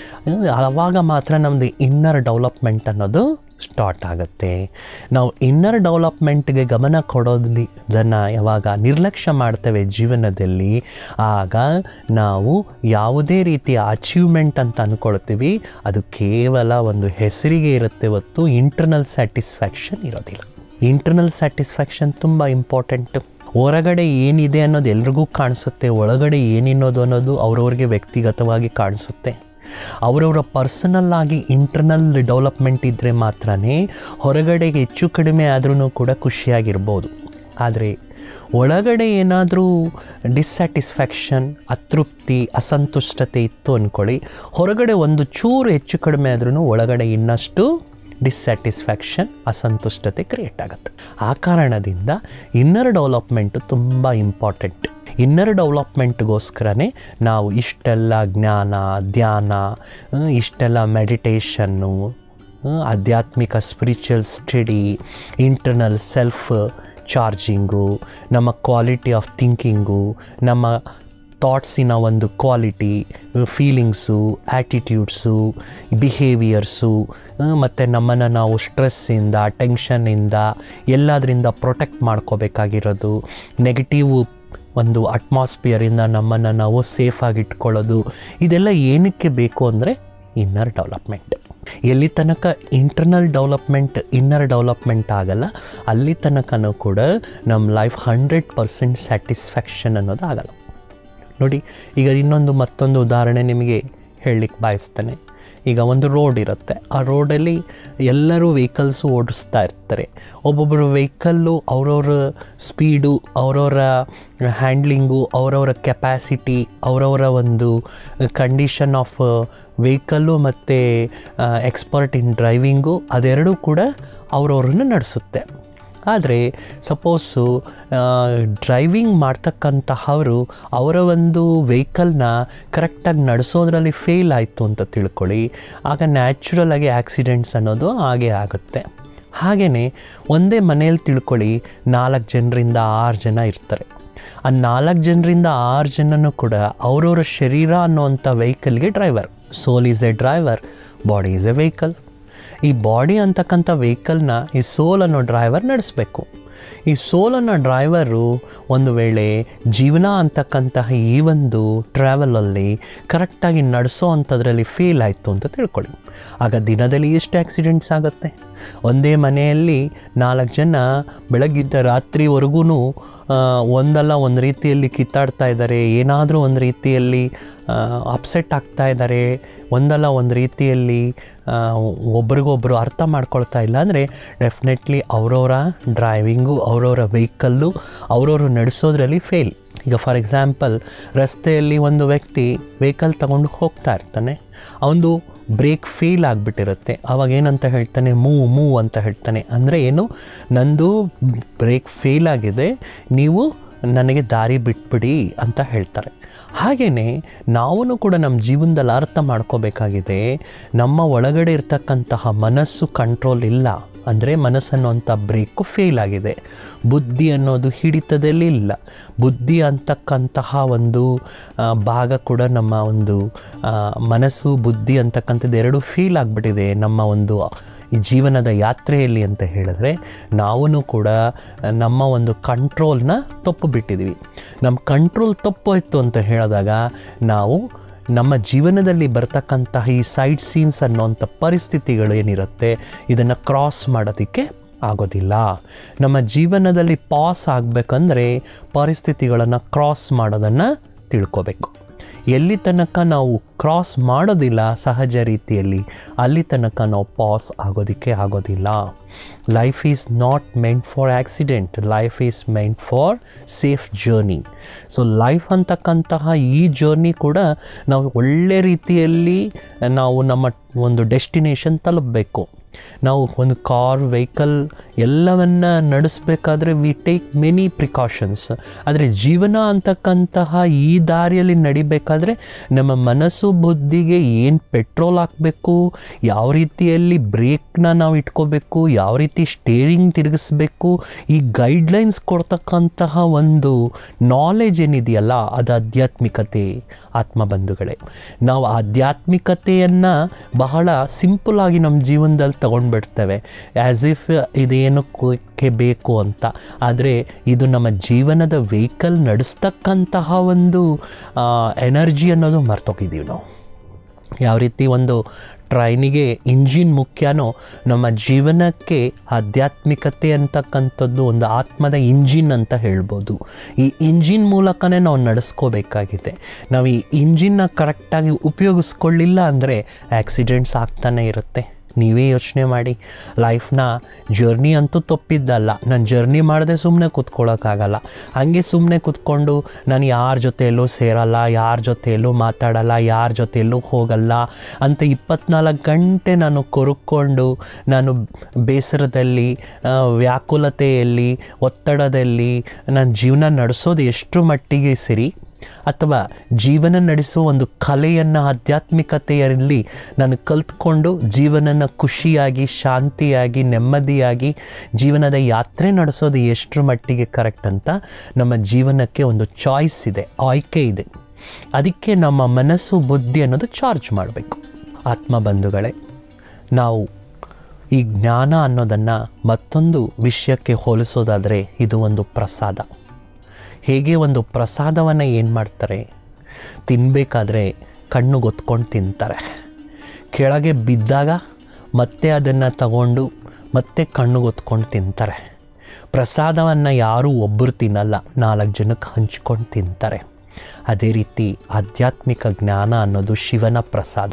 ಆವಾಗ ಮಾತ್ರ ನಮ್ಮದು ಇನ್ನರ್ ಡೆವಲಪ್ಮೆಂಟ್ ಅನ್ನೋದು ಸ್ಟಾರ್ಟ್ ಆಗುತ್ತೆ ನಾವು ಇನ್ನರ್ ಡೆವಲಪ್ಮೆಂಟ್ಗೆ ಗಮನ ಕೊಡೋದನ್ನು ಯಾವಾಗ ನಿರ್ಲಕ್ಷ್ಯ ಮಾಡ್ತೇವೆ ಜೀವನದಲ್ಲಿ ಆಗ ನಾವು ಯಾವುದೇ ರೀತಿಯ ಅಚೀವ್ಮೆಂಟ್ ಅಂತ ಅಂದ್ಕೊಳ್ತೀವಿ ಅದು ಕೇವಲ ಒಂದು ಹೆಸರಿಗೆ ಇರುತ್ತೆ ಹೊತ್ತು ಇಂಟರ್ನಲ್ ಸ್ಯಾಟಿಸ್ಫ್ಯಾಕ್ಷನ್ ಇರೋದಿಲ್ಲ ಇಂಟರ್ನಲ್ ಸ್ಯಾಟಿಸ್ಫ್ಯಾಕ್ಷನ್ ತುಂಬ ಇಂಪಾರ್ಟೆಂಟ್ ಹೊರಗಡೆ ಏನಿದೆ ಅನ್ನೋದು ಎಲ್ರಿಗೂ ಕಾಣಿಸುತ್ತೆ ಒಳಗಡೆ ಏನಿನ್ನೋದು ಅನ್ನೋದು ಅವ್ರವ್ರಿಗೆ ವ್ಯಕ್ತಿಗತವಾಗಿ ಕಾಣಿಸುತ್ತೆ ಅವರವರ ಪರ್ಸನಲ್ ಆಗಿ ಇಂಟರ್ನಲ್ ಡೆವಲಪ್ಮೆಂಟ್ ಇದ್ದರೆ ಮಾತ್ರ ಹೊರಗಡೆಗೆ ಹೆಚ್ಚು ಕಡಿಮೆ ಆದ್ರೂ ಕೂಡ ಖುಷಿಯಾಗಿರ್ಬೋದು ಆದರೆ ಒಳಗಡೆ ಏನಾದರೂ ಡಿಸ್ಸ್ಯಾಟಿಸ್ಫ್ಯಾಕ್ಷನ್ ಅತೃಪ್ತಿ ಅಸಂತುಷ್ಟತೆ ಇತ್ತು ಅಂದ್ಕೊಳ್ಳಿ ಹೊರಗಡೆ ಒಂದು ಚೂರು ಹೆಚ್ಚು ಕಡಿಮೆ ಆದ್ರೂ ಒಳಗಡೆ ಇನ್ನಷ್ಟು ಡಿಸ್ಸ್ಯಾಟಿಸ್ಫ್ಯಾಕ್ಷನ್ ಅಸಂತುಷ್ಟತೆ ಕ್ರಿಯೇಟ್ ಆಗುತ್ತೆ ಆ ಕಾರಣದಿಂದ ಇನ್ನರ್ ಡೆವಲಪ್ಮೆಂಟು ತುಂಬ ಇಂಪಾರ್ಟೆಂಟ್ ಇನ್ನರ್ ಡೆವಲಪ್ಮೆಂಟ್ಗೋಸ್ಕರನೇ ನಾವು ಇಷ್ಟೆಲ್ಲ ಜ್ಞಾನ ಧ್ಯಾನ ಆ, ಇಷ್ಟೆಲ್ಲ ಮೆಡಿಟೇಷನ್ನು ಆ, ಆಧ್ಯಾತ್ಮಿಕ spiritual study internal self charging ನಮ್ಮ ಕ್ವಾಲಿಟಿ ಆಫ್ ಥಿಂಕಿಂಗು ನಮ್ಮ ಥಾಟ್ಸಿನ ಒಂದು ಕ್ವಾಲಿಟಿ ಫೀಲಿಂಗ್ಸು ಆ್ಯಟಿಟ್ಯೂಡ್ಸು ಬಿಹೇವಿಯರ್ಸು ಮತ್ತು ನಮ್ಮನ್ನು ನಾವು ಸ್ಟ್ರೆಸ್ಸಿಂದ ಟೆನ್ಷನ್ನಿಂದ ಎಲ್ಲದರಿಂದ ಪ್ರೊಟೆಕ್ಟ್ ಮಾಡ್ಕೋಬೇಕಾಗಿರೋದು ನೆಗೆಟಿವ್ ಒಂದು ಅಟ್ಮಾಸ್ಫಿಯರಿಂದ ನಮ್ಮನ್ನು ನಾವು ಸೇಫಾಗಿ ಇಟ್ಕೊಳ್ಳೋದು ಇದೆಲ್ಲ ಏನಕ್ಕೆ ಬೇಕು ಅಂದರೆ ಇನ್ನರ್ ಡೆವಲಪ್ಮೆಂಟ್ ಎಲ್ಲಿ ತನಕ ಇಂಟರ್ನಲ್ ಡೆವಲಪ್ಮೆಂಟ್ ಇನ್ನರ್ ಡೆವಲಪ್ಮೆಂಟ್ ಆಗಲ್ಲ ಅಲ್ಲಿ ತನಕನೂ ಕೂಡ ನಮ್ಮ ಲೈಫ್ ಹಂಡ್ರೆಡ್ ಪರ್ಸೆಂಟ್ ಸ್ಯಾಟಿಸ್ಫ್ಯಾಕ್ಷನ್ ಅನ್ನೋದು ಆಗಲ್ಲ ನೋಡಿ ಈಗ ಇನ್ನೊಂದು ಮತ್ತೊಂದು ಉದಾಹರಣೆ ನಿಮಗೆ ಹೇಳಲಿಕ್ಕೆ ಬಯಸ್ತೇನೆ ಈಗ ಒಂದು ರೋಡ್ ಇರುತ್ತೆ ಆ ರೋಡಲ್ಲಿ ಎಲ್ಲರೂ ವೆಹಿಕಲ್ಸು ಓಡಿಸ್ತಾ ಇರ್ತಾರೆ ಒಬ್ಬೊಬ್ಬರು ವೆಹಿಕಲ್ಲು ಅವ್ರವ್ರ ಸ್ಪೀಡು ಅವರವರ ಹ್ಯಾಂಡ್ಲಿಂಗು ಅವರವರ ಕೆಪ್ಯಾಸಿಟಿ ಅವರವರ ಒಂದು ಕಂಡೀಷನ್ ಆಫ್ ವೆಹಿಕಲ್ಲು ಮತ್ತು ಎಕ್ಸ್ಪರ್ಟ್ ಇನ್ ಡ್ರೈವಿಂಗು ಅದೆರಡೂ ಕೂಡ ಅವರವ್ರನ್ನ ನಡೆಸುತ್ತೆ ಆದರೆ ಸಪೋಸು ಡ್ರೈವಿಂಗ್ ಮಾಡ್ತಕ್ಕಂತಹವರು ಅವರ ಒಂದು ವೆಹಿಕಲ್ನ ಕರೆಕ್ಟಾಗಿ ನಡೆಸೋದ್ರಲ್ಲಿ ಫೇಲ್ ಆಯಿತು ಅಂತ ತಿಳ್ಕೊಳ್ಳಿ ಆಗ ನ್ಯಾಚುರಲ್ ಆಗಿ ಆಕ್ಸಿಡೆಂಟ್ಸ್ ಅನ್ನೋದು ಹಾಗೆ ಆಗುತ್ತೆ ಹಾಗೆಯೇ ಒಂದೇ ಮನೆಯಲ್ಲಿ ತಿಳ್ಕೊಳ್ಳಿ ನಾಲ್ಕು ಜನರಿಂದ ಆರು ಜನ ಇರ್ತಾರೆ ಆ ನಾಲ್ಕು ಜನರಿಂದ ಆರು ಜನನೂ ಕೂಡ ಅವರವರ ಶರೀರ ಅನ್ನುವಂಥ ವೆಹಿಕಲ್ಗೆ driver soul is a driver body is a vehicle ಈ ಬಾಡಿ ಅಂತಕ್ಕಂಥ ವೆಹಿಕಲ್ನ ಈ ಸೋಲ್ ಅನ್ನೋ ಡ್ರೈವರ್ ನಡೆಸಬೇಕು ಈ ಸೋಲ್ ಅನ್ನೋ ಡ್ರೈವರು ಒಂದು ವೇಳೆ ಜೀವನ ಅಂತಕ್ಕಂತಹ ಈ ಒಂದು ಟ್ರಾವೆಲಲ್ಲಿ ಕರೆಕ್ಟಾಗಿ ನಡೆಸೋ ಅಂಥದ್ರಲ್ಲಿ ಫೇಲ್ ಆಯಿತು ಅಂತ ತಿಳ್ಕೊಳ್ಳಿ ಆಗ ದಿನದಲ್ಲಿ ಎಷ್ಟು ಆಕ್ಸಿಡೆಂಟ್ಸ್ ಆಗುತ್ತೆ ಒಂದೇ ಮನೆಯಲ್ಲಿ ನಾಲ್ಕು ಜನ ಬೆಳಗ್ಗಿದ್ದ ರಾತ್ರಿವರೆಗೂ ಒಂದಲ್ಲ ಒಂದು ರೀತಿಯಲ್ಲಿ ಕಿತ್ತಾಡ್ತಾ ಇದ್ದಾರೆ ಏನಾದರೂ ಒಂದು ರೀತಿಯಲ್ಲಿ ಅಪ್ಸೆಟ್ ಆಗ್ತಾ ಇದ್ದಾರೆ ಒಂದಲ್ಲ ಒಂದು ರೀತಿಯಲ್ಲಿ ಒಬ್ರಿಗೊಬ್ಬರು ಅರ್ಥ ಮಾಡ್ಕೊಳ್ತಾ ಇಲ್ಲ ಅಂದರೆ ಡೆಫಿನೆಟ್ಲಿ ಅವರವರ ಡ್ರೈವಿಂಗು ಅವರವರ ವೆಹಿಕಲ್ಲು ಅವರವರು ನಡೆಸೋದ್ರಲ್ಲಿ ಫೇಲ್ ಈಗ ಫಾರ್ ಎಕ್ಸಾಂಪಲ್ ರಸ್ತೆಯಲ್ಲಿ ಒಂದು ವ್ಯಕ್ತಿ ವೆಹಿಕಲ್ ತಗೊಂಡು ಹೋಗ್ತಾ ಇರ್ತಾನೆ ಅವನು ಬ್ರೇಕ್ ಫೇಲ್ ಆಗಿಬಿಟ್ಟಿರುತ್ತೆ ಅವಾಗ ಏನಂತ ಹೇಳ್ತಾನೆ ಮೂವ್ ಮೂವ್ ಅಂತ ಹೇಳ್ತಾನೆ ಅಂದರೆ ಏನು ನಂದು ಬ್ರೇಕ್ ಫೇಲ್ ಆಗಿದೆ ನೀವು ನನಗೆ ದಾರಿ ಬಿಟ್ಬಿಡಿ ಅಂತ ಹೇಳ್ತಾರೆ ಹಾಗೆಯೇ ನಾವು ಕೂಡ ನಮ್ಮ ಜೀವನದಲ್ಲಿ ಅರ್ಥ ಮಾಡ್ಕೋಬೇಕಾಗಿದೆ ನಮ್ಮ ಒಳಗಡೆ ಇರ್ತಕ್ಕಂತಹ ಮನಸ್ಸು ಕಂಟ್ರೋಲ್ ಇಲ್ಲ ಅಂದರೆ ಮನಸ್ಸನ್ನುವಂಥ ಬ್ರೇಕು ಫೇಲ್ ಆಗಿದೆ ಬುದ್ಧಿ ಅನ್ನೋದು ಹಿಡಿತದಲ್ಲಿ ಇಲ್ಲ ಬುದ್ಧಿ ಅಂತಕ್ಕಂತಹ ಒಂದು ಭಾಗ ಕೂಡ ನಮ್ಮ ಒಂದು ಮನಸ್ಸು ಬುದ್ಧಿ ಅಂತಕ್ಕಂಥದ್ದು ಎರಡು ಫೇಲ್ ಆಗಿಬಿಟ್ಟಿದೆ ನಮ್ಮ ಒಂದು ಈ ಜೀವನದ ಯಾತ್ರೆಯಲ್ಲಿ ಅಂತ ಹೇಳಿದ್ರೆ ನಾವೂ ಕೂಡ ನಮ್ಮ ಒಂದು ಕಂಟ್ರೋಲ್ನ ತಪ್ಪು ಬಿಟ್ಟಿದ್ದೀವಿ ನಮ್ಮ ಕಂಟ್ರೋಲ್ ತಪ್ಪೋಯ್ತು ಅಂತ ಹೇಳಿದಾಗ ನಾವು ನಮ್ಮ ಜೀವನದಲ್ಲಿ ಬರ್ತಕ್ಕಂತಹ ಈ ಸೈಡ್ ಸೀನ್ಸ್ ಅನ್ನೋಂಥ ಪರಿಸ್ಥಿತಿಗಳು ಏನಿರುತ್ತೆ ಇದನ್ನು ಕ್ರಾಸ್ ಮಾಡೋದಕ್ಕೆ ಆಗೋದಿಲ್ಲ ನಮ್ಮ ಜೀವನದಲ್ಲಿ ಪಾಸ್ ಆಗಬೇಕಂದ್ರೆ ಪರಿಸ್ಥಿತಿಗಳನ್ನು ಕ್ರಾಸ್ ಮಾಡೋದನ್ನು ತಿಳ್ಕೋಬೇಕು ಎಲ್ಲಿ ತನಕ ನಾವು ಕ್ರಾಸ್ ಮಾಡೋದಿಲ್ಲ ಸಹಜ ರೀತಿಯಲ್ಲಿ ಅಲ್ಲಿ ತನಕ ನಾವು ಪಾಸ್ ಆಗೋದಕ್ಕೆ ಆಗೋದಿಲ್ಲ life is not meant for accident life is meant for safe journey so life ಅಂತಕ್ಕಂತಹ ಈ ಜರ್ನಿ ಕೂಡ ನಾವು ಒಳ್ಳೆ ರೀತಿಯಲ್ಲಿ ನಾವು ನಮ್ಮ ಒಂದು ಡೆಸ್ಟಿನೇಷನ್ ತಲುಪಬೇಕು ನಾವು ಒಂದು ಕಾರ್ ವೆಹಿಕಲ್ ಎಲ್ಲವನ್ನ ನಡೆಸಬೇಕಾದ್ರೆ ವಿ ಟೇಕ್ ಮೆನಿ ಪ್ರಿಕಾಷನ್ಸ್ ಆದರೆ ಜೀವನ ಅಂತಕ್ಕಂತಹ ಈ ದಾರಿಯಲ್ಲಿ ನಡಿಬೇಕಾದ್ರೆ ನಮ್ಮ ಮನಸ್ಸು ಬುದ್ಧಿಗೆ ಏನು ಪೆಟ್ರೋಲ್ ಹಾಕಬೇಕು ಯಾವ ರೀತಿಯಲ್ಲಿ ಬ್ರೇಕ್ನ ನಾವು ಇಟ್ಕೋಬೇಕು ಯಾವ ರೀತಿ ಸ್ಟೇರಿಂಗ್ ತಿರುಗಿಸ್ಬೇಕು ಈ ಗೈಡ್ಲೈನ್ಸ್ ಕೊಡ್ತಕ್ಕಂತಹ ಒಂದು ನಾಲೆಜ್ ಏನಿದೆಯಲ್ಲ ಅದು ಆಧ್ಯಾತ್ಮಿಕತೆ ಆತ್ಮಬಂಧುಗಳೇ ನಾವು ಆಧ್ಯಾತ್ಮಿಕತೆಯನ್ನು ಬಹಳ ಸಿಂಪಲ್ ಆಗಿ ನಮ್ಮ ಜೀವನದಲ್ಲಿ ತಗೊಂಡ್ಬಿಡ್ತೇವೆ ಆ್ಯಸ್ ಇಫ್ ಇದೇನಕ್ಕೆ ಬೇಕು ಅಂತ ಆದರೆ ಇದು ನಮ್ಮ ಜೀವನದ ವೆಹಿಕಲ್ ನಡೆಸ್ತಕ್ಕಂತಹ ಒಂದು ಎನರ್ಜಿ ಅನ್ನೋದು ಮರ್ತೋಗಿದ್ದೀವಿ ನಾವು ಯಾವ ರೀತಿ ಒಂದು ಟ್ರೈನಿಗೆ ಇಂಜಿನ್ ಮುಖ್ಯನೋ ನಮ್ಮ ಜೀವನಕ್ಕೆ ಆಧ್ಯಾತ್ಮಿಕತೆ ಅಂತಕ್ಕಂಥದ್ದು ಒಂದು ಆತ್ಮದ ಇಂಜಿನ್ ಅಂತ ಹೇಳ್ಬೋದು ಈ ಇಂಜಿನ್ ಮೂಲಕನೇ ನಾವು ನಡೆಸ್ಕೋಬೇಕಾಗಿದೆ ನಾವು ಈ ಇಂಜಿನ್ನ ಕರೆಕ್ಟಾಗಿ ಉಪಯೋಗಿಸ್ಕೊಳ್ಳಿಲ್ಲ ಅಂದರೆ ಆ್ಯಕ್ಸಿಡೆಂಟ್ಸ್ ಆಗ್ತಾನೆ ಇರುತ್ತೆ ನೀವೇ ಯೋಚನೆ ಮಾಡಿ ಲೈಫ್ನ ಜರ್ನಿ ಅಂತೂ ತಪ್ಪಿದ್ದಲ್ಲ ನಾನು ಜರ್ನಿ ಮಾಡದೆ ಸುಮ್ಮನೆ ಕೂತ್ಕೊಳ್ಳೋಕ್ಕಾಗಲ್ಲ ಹಾಗೆ ಸುಮ್ಮನೆ ಕೂತ್ಕೊಂಡು ನಾನು ಯಾರ ಜೊತೆಯಲ್ಲೂ ಸೇರಲ್ಲ ಯಾರ ಜೊತೆಯಲ್ಲೂ ಮಾತಾಡಲ್ಲ ಯಾರ ಜೊತೆಯಲ್ಲೂ ಹೋಗಲ್ಲ ಅಂತ ಇಪ್ಪತ್ನಾಲ್ಕು ಗಂಟೆ ನಾನು ಕೊರುಕೊಂಡು ನಾನು ಬೇಸರದಲ್ಲಿ ವ್ಯಾಕುಲತೆಯಲ್ಲಿ ಒತ್ತಡದಲ್ಲಿ ನಾನು ಜೀವನ ನಡೆಸೋದು ಎಷ್ಟು ಮಟ್ಟಿಗೆ ಸರಿ ಅಥವಾ ಜೀವನ ನಡೆಸುವ ಒಂದು ಕಲೆಯನ್ನು ಆಧ್ಯಾತ್ಮಿಕತೆಯಲ್ಲಿ ನಾನು ಕಲ್ತ್ಕೊಂಡು ಜೀವನನ ಖುಷಿಯಾಗಿ ಶಾಂತಿಯಾಗಿ ನೆಮ್ಮದಿಯಾಗಿ ಜೀವನದ ಯಾತ್ರೆ ನಡೆಸೋದು ಎಷ್ಟರ ಮಟ್ಟಿಗೆ ಕರೆಕ್ಟ್ ಅಂತ ನಮ್ಮ ಜೀವನಕ್ಕೆ ಒಂದು ಚಾಯ್ಸ್ ಇದೆ ಆಯ್ಕೆ ಇದೆ ಅದಕ್ಕೆ ನಮ್ಮ ಮನಸ್ಸು ಬುದ್ಧಿ ಅನ್ನೋದು ಚಾರ್ಜ್ ಮಾಡಬೇಕು ಆತ್ಮಬಂಧುಗಳೇ ನಾವು ಈ ಜ್ಞಾನ ಅನ್ನೋದನ್ನು ಮತ್ತೊಂದು ವಿಷಯಕ್ಕೆ ಹೋಲಿಸೋದಾದರೆ ಇದು ಒಂದು ಪ್ರಸಾದ ಹೇಗೆ ಒಂದು ಪ್ರಸಾದವನ್ನು ಏನು ಮಾಡ್ತಾರೆ ತಿನ್ನಬೇಕಾದ್ರೆ ಕಣ್ಣು ಗೊತ್ಕೊಂಡು ತಿಂತಾರೆ ಕೆಳಗೆ ಬಿದ್ದಾಗ ಮತ್ತೆ ಅದನ್ನು ತಗೊಂಡು ಮತ್ತೆ ಕಣ್ಣು ಗೊತ್ಕೊಂಡು ತಿಂತಾರೆ ಪ್ರಸಾದವನ್ನು ಯಾರೂ ಒಬ್ಬರು ತಿನ್ನಲ್ಲ ನಾಲ್ಕು ಜನಕ್ಕೆ ಹಂಚ್ಕೊಂಡು ತಿಂತಾರೆ ಅದೇ ರೀತಿ ಆಧ್ಯಾತ್ಮಿಕ ಜ್ಞಾನ ಅನ್ನೋದು ಶಿವನ ಪ್ರಸಾದ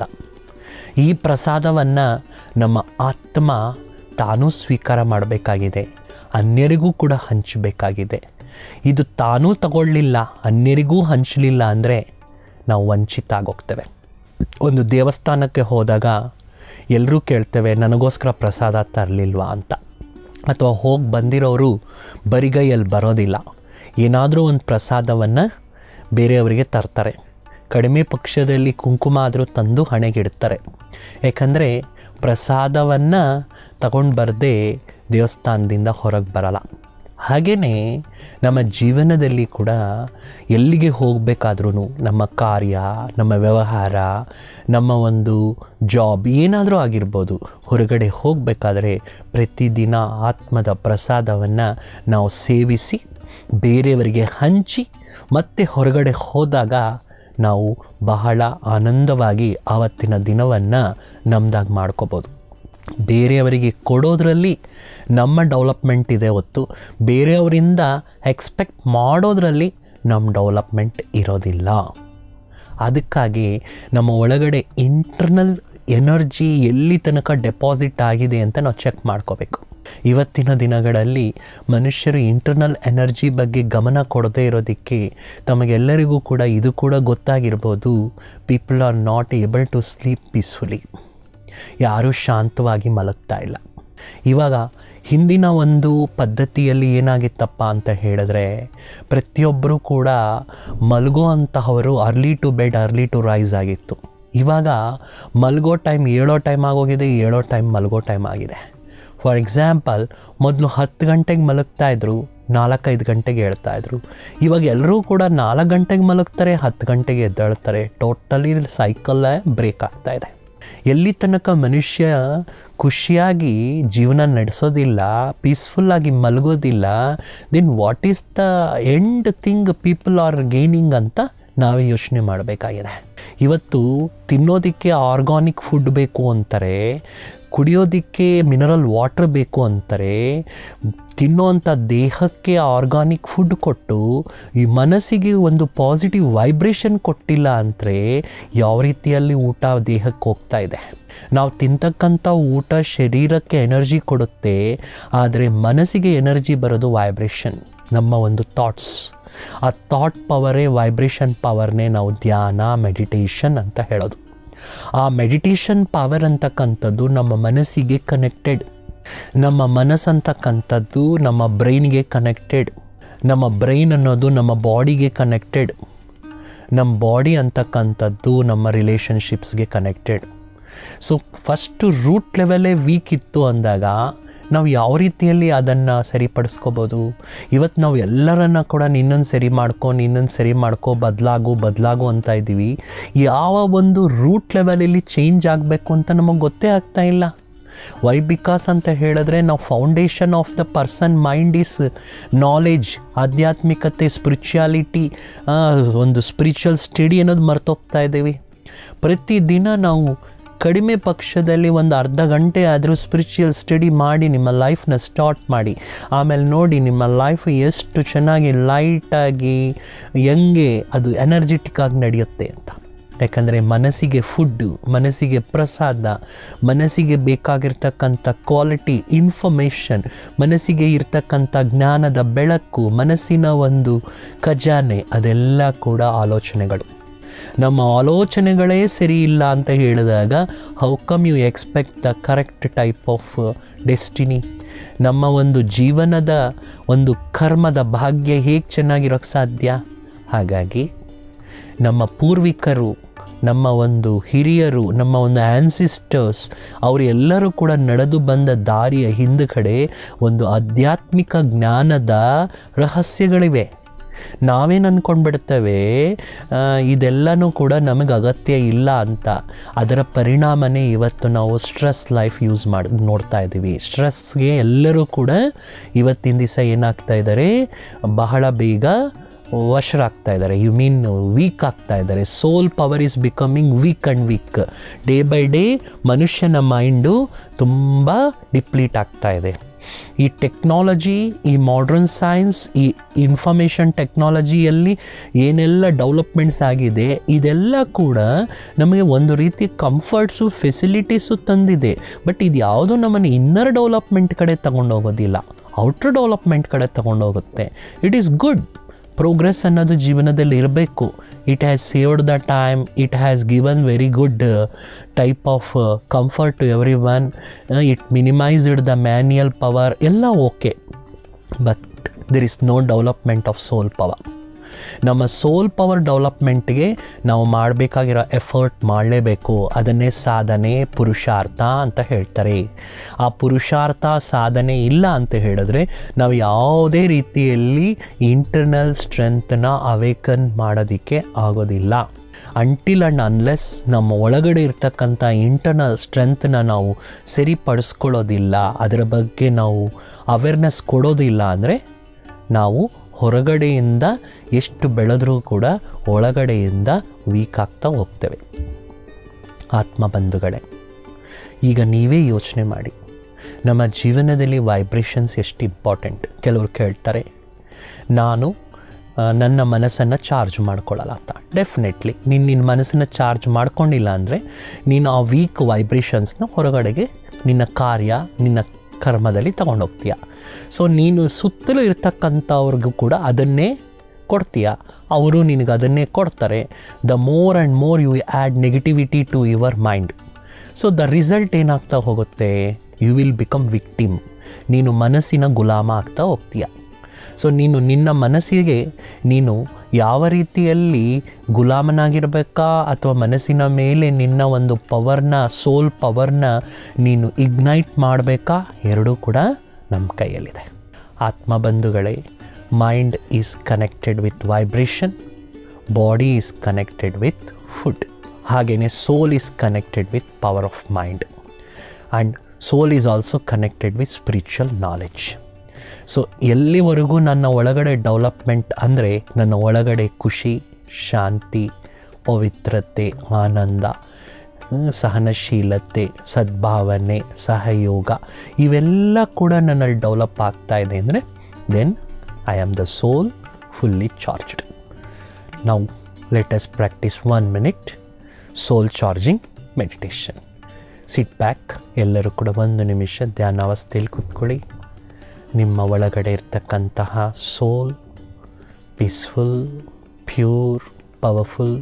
ಈ ಪ್ರಸಾದವನ್ನು ನಮ್ಮ ಆತ್ಮ ತಾನೂ ಸ್ವೀಕಾರ ಮಾಡಬೇಕಾಗಿದೆ ಅನ್ಯರಿಗೂ ಕೂಡ ಹಂಚಬೇಕಾಗಿದೆ ಇದು ತಾನೂ ತಗೊಳ್ಳಿಲ್ಲ ಅನ್ಯರಿಗೂ ಹಂಚಲಿಲ್ಲ ಅಂದರೆ ನಾವು ವಂಚಿತ ಆಗೋಗ್ತೇವೆ ಒಂದು ದೇವಸ್ಥಾನಕ್ಕೆ ಹೋದಾಗ ಎಲ್ಲರೂ ಕೇಳ್ತೇವೆ ನನಗೋಸ್ಕರ ಪ್ರಸಾದ ತರಲಿಲ್ವಾ ಅಂತ ಅಥವಾ ಹೋಗಿ ಬಂದಿರೋರು ಬರಿಗೈಯಲ್ಲಿ ಬರೋದಿಲ್ಲ ಏನಾದರೂ ಒಂದು ಪ್ರಸಾದವನ್ನು ಬೇರೆಯವರಿಗೆ ತರ್ತಾರೆ ಕಡಿಮೆ ಪಕ್ಷದಲ್ಲಿ ಕುಂಕುಮ ಆದರೂ ತಂದು ಹಣೆಗಿಡ್ತಾರೆ ಯಾಕಂದರೆ ಪ್ರಸಾದವನ್ನು ತಗೊಂಡು ಬರದೆ ದೇವಸ್ಥಾನದಿಂದ ಹೊರಗೆ ಬರಲ್ಲ ಹಾಗೆಯೇ ನಮ್ಮ ಜೀವನದಲ್ಲಿ ಕೂಡ ಎಲ್ಲಿಗೆ ಹೋಗಬೇಕಾದ್ರೂ ನಮ್ಮ ಕಾರ್ಯ ನಮ್ಮ ವ್ಯವಹಾರ ನಮ್ಮ ಒಂದು ಜಾಬ್ ಏನಾದರೂ ಆಗಿರ್ಬೋದು ಹೊರಗಡೆ ಹೋಗಬೇಕಾದ್ರೆ ಪ್ರತಿದಿನ ಆತ್ಮದ ಪ್ರಸಾದವನ್ನು ನಾವು ಸೇವಿಸಿ ಬೇರೆಯವರಿಗೆ ಹಂಚಿ ಮತ್ತೆ ಹೊರಗಡೆ ಹೋದಾಗ ನಾವು ಬಹಳ ಆನಂದವಾಗಿ ಆವತ್ತಿನ ದಿನವನ್ನು ನಮ್ಮದಾಗಿ ಮಾಡ್ಕೋಬೋದು ಬೇರೆಯವರಿಗೆ ಕೊಡೋದ್ರಲ್ಲಿ ನಮ್ಮ ಡೆವಲಪ್ಮೆಂಟ್ ಇದೆ ಹೊತ್ತು ಬೇರೆಯವರಿಂದ ಎಕ್ಸ್ಪೆಕ್ಟ್ ಮಾಡೋದ್ರಲ್ಲಿ ನಮ್ಮ ಡೆವಲಪ್ಮೆಂಟ್ ಇರೋದಿಲ್ಲ ಅದಕ್ಕಾಗಿ ನಮ್ಮ ಒಳಗಡೆ ಇಂಟರ್ನಲ್ ಎನರ್ಜಿ ಎಲ್ಲಿ ತನಕ ಡೆಪಾಸಿಟ್ ಆಗಿದೆ ಅಂತ ನಾವು ಚೆಕ್ ಮಾಡ್ಕೋಬೇಕು ಇವತ್ತಿನ ದಿನಗಳಲ್ಲಿ ಮನುಷ್ಯರು ಇಂಟರ್ನಲ್ ಎನರ್ಜಿ ಬಗ್ಗೆ ಗಮನ ಕೊಡದೇ ಇರೋದಕ್ಕೆ ತಮಗೆಲ್ಲರಿಗೂ ಕೂಡ ಇದು ಕೂಡ ಗೊತ್ತಾಗಿರ್ಬೋದು people are not able to sleep peacefully ಯಾರೂ ಶಾಂತವಾಗಿ ಮಲಗ್ತಾ ಇಲ್ಲ ಇವಾಗ ಹಿಂದಿನ ಒಂದು ಪದ್ಧತಿಯಲ್ಲಿ ಏನಾಗಿತ್ತಪ್ಪ ಅಂತ ಹೇಳಿದ್ರೆ ಪ್ರತಿಯೊಬ್ಬರೂ ಕೂಡ ಮಲಗೋ ಅಂತಹವರು early to bed early to rise ಆಗಿತ್ತು ಇವಾಗ ಮಲಗೋ ಟೈಮ್ ಏಳೋ ಟೈಮ್ ಆಗೋಗಿದೆ ಏಳೋ ಟೈಮ್ ಮಲಗೋ ಟೈಮ್ ಆಗಿದೆ ಫಾರ್ ಎಕ್ಸಾಂಪಲ್ ಮೊದಲು ಹತ್ತು ಗಂಟೆಗೆ ಮಲಗ್ತಾ ಇದ್ರು ನಾಲ್ಕೈದು ಗಂಟೆಗೆ ಹೇಳ್ತಾ ಇದ್ರು ಇವಾಗ ಎಲ್ಲರೂ ಕೂಡ ನಾಲ್ಕು ಗಂಟೆಗೆ ಮಲಗ್ತಾರೆ ಹತ್ತು ಗಂಟೆಗೆ ಎದ್ದೇಳ್ತಾರೆ ಟೋಟಲಿ ಸೈಕಲ್ಲೇ ಬ್ರೇಕ್ ಆಗ್ತಾ ಇದೆ ಎಲ್ಲಿ ತನಕ ಮನುಷ್ಯ ಖುಷಿಯಾಗಿ ಜೀವನ ನಡೆಸೋದಿಲ್ಲ ಪೀಸ್ಫುಲ್ಲಾಗಿ ಮಲಗೋದಿಲ್ಲ then what is the end thing people are gaining ಅಂತ ನಾವೇ ಯೋಚನೆ ಮಾಡಬೇಕಾಗಿದೆ ಇವತ್ತು ತಿನ್ನೋದಕ್ಕೆ ಆರ್ಗಾನಿಕ್ ಫುಡ್ ಬೇಕು ಅಂತಾರೆ ಕುಡಿಯೋದಕ್ಕೆ ಮಿನರಲ್ ವಾಟರ್ ಬೇಕು ಅಂತಾರೆ ತಿನ್ನೋವಂಥ ದೇಹಕ್ಕೆ ಆರ್ಗಾನಿಕ್ ಫುಡ್ ಕೊಟ್ಟು ಈ ಮನಸ್ಸಿಗೆ ಒಂದು ಪಾಸಿಟಿವ್ ವೈಬ್ರೇಷನ್ ಕೊಟ್ಟಿಲ್ಲ ಅಂದರೆ ಯಾವ ರೀತಿಯಲ್ಲಿ ಊಟ ದೇಹಕ್ಕೆ ಹೋಗ್ತಾ ಇದೆ ನಾವು ತಿಂತಕ್ಕಂಥ ಊಟ ಶರೀರಕ್ಕೆ ಎನರ್ಜಿ ಕೊಡುತ್ತೆ ಆದರೆ ಮನಸ್ಸಿಗೆ ಎನರ್ಜಿ ಬರೋದು ವೈಬ್ರೇಷನ್ ನಮ್ಮ ಒಂದು ಥಾಟ್ಸ್ ಆ ಥಾಟ್ ಪವರೇ ವೈಬ್ರೇಷನ್ ಪವರ್ನೇ ನಾವು ಧ್ಯಾನ ಮೆಡಿಟೇಷನ್ ಅಂತ ಹೇಳೋದು ಆ ಮೆಡಿಟೇಷನ್ ಪವರ್ ಅಂತಕ್ಕಂಥದ್ದು ನಮ್ಮ ಮನಸ್ಸಿಗೆ ಕನೆಕ್ಟೆಡ್ ನಮ್ಮ ಮನಸ್ಸಂತಕ್ಕಂಥದ್ದು ನಮ್ಮ ಬ್ರೈನ್ಗೆ ಕನೆಕ್ಟೆಡ್ ನಮ್ಮ ಬ್ರೈನ್ ಅನ್ನೋದು ನಮ್ಮ ಬಾಡಿಗೆ ಕನೆಕ್ಟೆಡ್ ನಮ್ಮ ಬಾಡಿ ಅಂತಕ್ಕಂಥದ್ದು ನಮ್ಮ ರಿಲೇಷನ್ಶಿಪ್ಸ್ಗೆ ಕನೆಕ್ಟೆಡ್ ಸೊ ಫಸ್ಟು ರೂಟ್ ಲೆವೆಲೇ ವೀಕ್ ಇತ್ತು ಅಂದಾಗ ನಾವು ಯಾವ ರೀತಿಯಲ್ಲಿ ಅದನ್ನು ಸರಿಪಡಿಸ್ಕೋಬೋದು ಇವತ್ತು ನಾವು ಎಲ್ಲರನ್ನ ಕೂಡ ನಿನ್ನೊಂದು ಸರಿ ಮಾಡ್ಕೊ ನಿನ್ನೊಂದು ಸರಿ ಮಾಡ್ಕೊ ಬದಲಾಗು ಬದಲಾಗು ಅಂತ ಇದ್ದೀವಿ ಯಾವ ಒಂದು ರೂಟ್ ಲೆವೆಲಲ್ಲಿ ಚೇಂಜ್ ಆಗಬೇಕು ಅಂತ ನಮಗೆ ಗೊತ್ತೇ ಆಗ್ತಾ ಇಲ್ಲ ವೈ ಬಿಕಾಸ್ ಅಂತ ಹೇಳಿದ್ರೆ ನಾವು foundation of the person mind is knowledge ಆಧ್ಯಾತ್ಮಿಕತೆ ಸ್ಪಿರಿಚುಯಾಲಿಟಿ ಒಂದು ಸ್ಪಿರಿಚುವಲ್ ಸ್ಟಡಿ ಅನ್ನೋದು ಮರ್ತೋಗ್ತಾ ಇದ್ದೀವಿ ಪ್ರತಿದಿನ ನಾವು ಕಡಿಮೆ ಪಕ್ಷದಲ್ಲಿ ಒಂದು ಅರ್ಧ ಗಂಟೆ ಆದರೂ ಸ್ಪಿರಿಚುವಲ್ ಸ್ಟಡಿ ಮಾಡಿ ನಿಮ್ಮ ಲೈಫ್ನ ಸ್ಟಾರ್ಟ್ ಮಾಡಿ ಆಮೇಲೆ ನೋಡಿ ನಿಮ್ಮ ಲೈಫ್ ಎಷ್ಟು ಚೆನ್ನಾಗಿ ಲೈಟಾಗಿ ಹೆಂಗೆ ಅದು ಎನರ್ಜೆಟಿಕ್ ಆಗಿ ನಡೆಯುತ್ತೆ ಅಂತ ಯಾಕಂದರೆ ಮನಸ್ಸಿಗೆ ಫುಡ್ಡು ಮನಸ್ಸಿಗೆ ಪ್ರಸಾದ ಮನಸ್ಸಿಗೆ ಬೇಕಾಗಿರ್ತಕ್ಕಂಥ ಕ್ವಾಲಿಟಿ ಇನ್ಫಾರ್ಮೇಷನ್ ಮನಸ್ಸಿಗೆ ಇರ್ತಕ್ಕಂಥ ಜ್ಞಾನದ ಬೆಳಕು ಮನಸ್ಸಿನ ಒಂದು ಖಜಾನೆ ಅದೆಲ್ಲ ಕೂಡ ಆಲೋಚನೆಗಳು ನಮ್ಮ ಆಲೋಚನೆಗಳೇ ಸರಿ ಇಲ್ಲ ಅಂತ ಹೇಳಿದಾಗ how come you expect the correct type of destiny ನಮ್ಮ ಒಂದು ಜೀವನದ ಒಂದು ಕರ್ಮದ ಭಾಗ್ಯ ಹೇಗೆ ಚೆನ್ನಾಗಿರೋಕ್ಕೆ ಸಾಧ್ಯ ಹಾಗಾಗಿ ನಮ್ಮ ಪೂರ್ವಿಕರು ನಮ್ಮ ಒಂದು ಹಿರಿಯರು ನಮ್ಮ ಒಂದು ಆ್ಯನ್ಸಿಸ್ಟರ್ಸ್ ಅವರೆಲ್ಲರೂ ಕೂಡ ನಡೆದು ಬಂದ ದಾರಿಯ ಹಿಂದುಗಡೆ ಒಂದು ಆಧ್ಯಾತ್ಮಿಕ ಜ್ಞಾನದ ರಹಸ್ಯಗಳಿವೆ ನಾವೇನು ಅಂದ್ಕೊಂಡ್ಬಿಡ್ತೇವೆ ಆ, ಇದೆಲ್ಲನೂ ಕೂಡ ನಮಗೆ ಅಗತ್ಯ ಇಲ್ಲ ಅಂತ ಅದರ ಪರಿಣಾಮನೇ ಇವತ್ತು ನಾವು ಸ್ಟ್ರೆಸ್ ಲೈಫ್ ಯೂಸ್ ಮಾಡಿ ನೋಡ್ತಾ ಇದ್ದೀವಿ ಸ್ಟ್ರೆಸ್ಗೆ ಎಲ್ಲರೂ ಕೂಡ ಇವತ್ತಿನ ದಿವಸ ಏನಾಗ್ತಾ ಇದ್ದಾರೆ ಬಹಳ ಬೇಗ ವಶರಾಗ್ತಾ ಇದ್ದಾರೆ ಯು ಮೀನ್ ವೀಕ್ ಆಗ್ತಾ ಇದ್ದಾರೆ soul power is becoming weak and weak day by day ಮನುಷ್ಯನ ಮೈಂಡು ತುಂಬ ಡಿಪ್ಲೀಟ್ ಆಗ್ತಾ ಇದೆ ಈ ಟೆಕ್ನಾಲಜಿ ಈ ಮಾಡ್ರನ್ ಸೈನ್ಸ್ ಈ ಇನ್ಫಾರ್ಮೇಷನ್ ಟೆಕ್ನಾಲಜಿಯಲ್ಲಿ ಏನೆಲ್ಲ ಡೆವಲಪ್ಮೆಂಟ್ಸ್ ಆಗಿದೆ ಇದೆಲ್ಲ ಕೂಡ ನಮಗೆ ಒಂದು ರೀತಿ ಕಂಫರ್ಟ್ಸು ಫೆಸಿಲಿಟೀಸು ತಂದಿದೆ ಬಟ್ ಇದು ಯಾವುದೂ ನಮ್ಮನ್ನು ಇನ್ನರ್ ಡೆವಲಪ್ಮೆಂಟ್ ಕಡೆ ತಗೊಂಡೋಗೋದಿಲ್ಲ ಔಟರ್ ಡೆವಲಪ್ಮೆಂಟ್ ಕಡೆ ತಗೊಂಡೋಗುತ್ತೆ ಇಟ್ ಈಸ್ ಗುಡ್ ಪ್ರೋಗ್ರೆಸ್ ಅನ್ನೋದು ಜೀವನದಲ್ಲಿ ಇರಬೇಕು it has saved the time it has given very good type of comfort to everyone it minimized the manual power ಎಲ್ಲ okay but there is no development of soul power ನಮ್ಮ ಸೋಲ್ ಪವರ್ ಡೆವಲಪ್ಮೆಂಟ್ಗೆ ನಾವು ಮಾಡಬೇಕಾಗಿರೋ ಎಫರ್ಟ್ ಮಾಡಲೇಬೇಕು ಅದನ್ನೇ ಸಾಧನೆ ಪುರುಷಾರ್ಥ ಅಂತ ಹೇಳ್ತಾರೆ ಆ ಪುರುಷಾರ್ಥ ಸಾಧನೆ ಇಲ್ಲ ಅಂತ ಹೇಳಿದ್ರೆ ನಾವು ಯಾವುದೇ ರೀತಿಯಲ್ಲಿ ಇಂಟರ್ನಲ್ ಸ್ಟ್ರೆಂತನ್ನ ಅವೇಕನ್ ಮಾಡೋದಕ್ಕೆ ಆಗೋದಿಲ್ಲ ಅಂಟಿಲ್ ಆ್ಯಂಡ್ ಅನ್ಲೆಸ್ ನಮ್ಮ ಒಳಗಡೆ ಇರ್ತಕ್ಕಂಥ ಇಂಟರ್ನಲ್ ಸ್ಟ್ರೆಂತ್ನ ನಾವು ಸರಿಪಡಿಸ್ಕೊಳ್ಳೋದಿಲ್ಲ ಅದರ ಬಗ್ಗೆ ನಾವು ಅವೇರ್ನೆಸ್ ಕೊಡೋದಿಲ್ಲ ಅಂದರೆ ನಾವು ಹೊರಗಡೆಯಿಂದ ಎಷ್ಟು ಬೆಳೆದ್ರೂ ಕೂಡ ಒಳಗಡೆಯಿಂದ ವೀಕ್ ಆಗ್ತಾ ಹೋಗ್ತೇವೆ ಆತ್ಮಬಂಧುಗಳೇ ಈಗ ನೀವೇ ಯೋಚನೆ ಮಾಡಿ ನಮ್ಮ ಜೀವನದಲ್ಲಿ ವೈಬ್ರೇಷನ್ಸ್ ಎಷ್ಟು ಇಂಪಾರ್ಟೆಂಟ್ ಕೆಲವರು ಕೇಳ್ತಾರೆ ನಾನು ಆ, ನನ್ನ ಮನಸ್ಸನ್ನು ಚಾರ್ಜ್ ಮಾಡ್ಕೊಳ್ಳಲ್ಲ ಅಂತ ಡೆಫಿನೆಟ್ಲಿ ನೀನು ನಿನ್ನ ಮನಸ್ಸನ್ನು ಚಾರ್ಜ್ ಮಾಡ್ಕೊಂಡಿಲ್ಲ ಅಂದರೆ ನೀನು ಆ ವೀಕ್ ವೈಬ್ರೇಷನ್ಸ್ನ ಹೊರಗಡೆಗೆ ನಿನ್ನ ಕಾರ್ಯ ನಿನ್ನ ಕರ್ಮದಲ್ಲಿ ತಗೊಂಡೋಗ್ತೀಯ ಸೊ ನೀನು ಸುತ್ತಲೂ ಇರ್ತಕ್ಕಂಥವ್ರಿಗೂ ಕೂಡ ಅದನ್ನೇ ಕೊಡ್ತೀಯ ಅವರು ನಿನಗೆ ಅದನ್ನೇ ಕೊಡ್ತಾರೆ the more and more you add negativity to your mind so the result ಏನಾಗ್ತಾ ಹೋಗುತ್ತೆ ಯು ವಿಲ್ ಬಿಕಮ್ ವಿಕ್ಟಿಮ್ ನೀನು ಮನಸ್ಸಿನ ಗುಲಾಮ ಆಗ್ತಾ ಹೋಗ್ತೀಯ ಸೊ ನೀನು ನಿನ್ನ ಮನಸ್ಸಿಗೆ ನೀನು ಯಾವ ರೀತಿಯಲ್ಲಿ ಗುಲಾಮನಾಗಿರಬೇಕಾ ಅಥವಾ ಮನಸ್ಸಿನ ಮೇಲೆ ನಿನ್ನ ಒಂದು ಪವರ್ನ ಸೋಲ್ ಪವರ್ನ ನೀನು ಇಗ್ನೈಟ್ ಮಾಡಬೇಕಾ ಎರಡೂ ಕೂಡ ನಮ್ಮ ಕೈಯಲ್ಲಿದೆ ಆತ್ಮಬಂಧುಗಳೇ mind is connected with vibration body is connected with food ಹಾಗೆಯೇ soul is connected with power of mind and soul is also connected with spiritual knowledge so ಎಲ್ಲಿವರೆಗೂ ನನ್ನ ಒಳಗಡೆ ಡೆವಲಪ್ಮೆಂಟ್ ಅಂದರೆ ನನ್ನ ಒಳಗಡೆ ಖುಷಿ ಶಾಂತಿ ಪವಿತ್ರತೆ ಆನಂದ ಹ್ಮ್, ಸಹನಶೀಲತೆ ಸದ್ಭಾವನೆ ಸಹಯೋಗ ಇವೆಲ್ಲ ಕೂಡ ನನ್ನಲ್ಲಿ ಡೆವಲಪ್ ಆಗ್ತಾ ಇದೆ ಅಂದರೆ then I am the soul fully charged ನಾವು let us practice one minute soul charging meditation sit back ಎಲ್ಲರೂ ಕೂಡ ಒಂದು ನಿಮಿಷ ಧ್ಯಾನಾವಸ್ಥೆಯಲ್ಲಿ ಕೂತ್ಕೊಳ್ಳಿ ನಿಮ್ಮ ಒಳಗಡೆ ಇರ್ತಕ್ಕಂತಹ ಸೋಲ್ ಪೀಸ್ಫುಲ್ ಪ್ಯೂರ್ ಪವರ್ಫುಲ್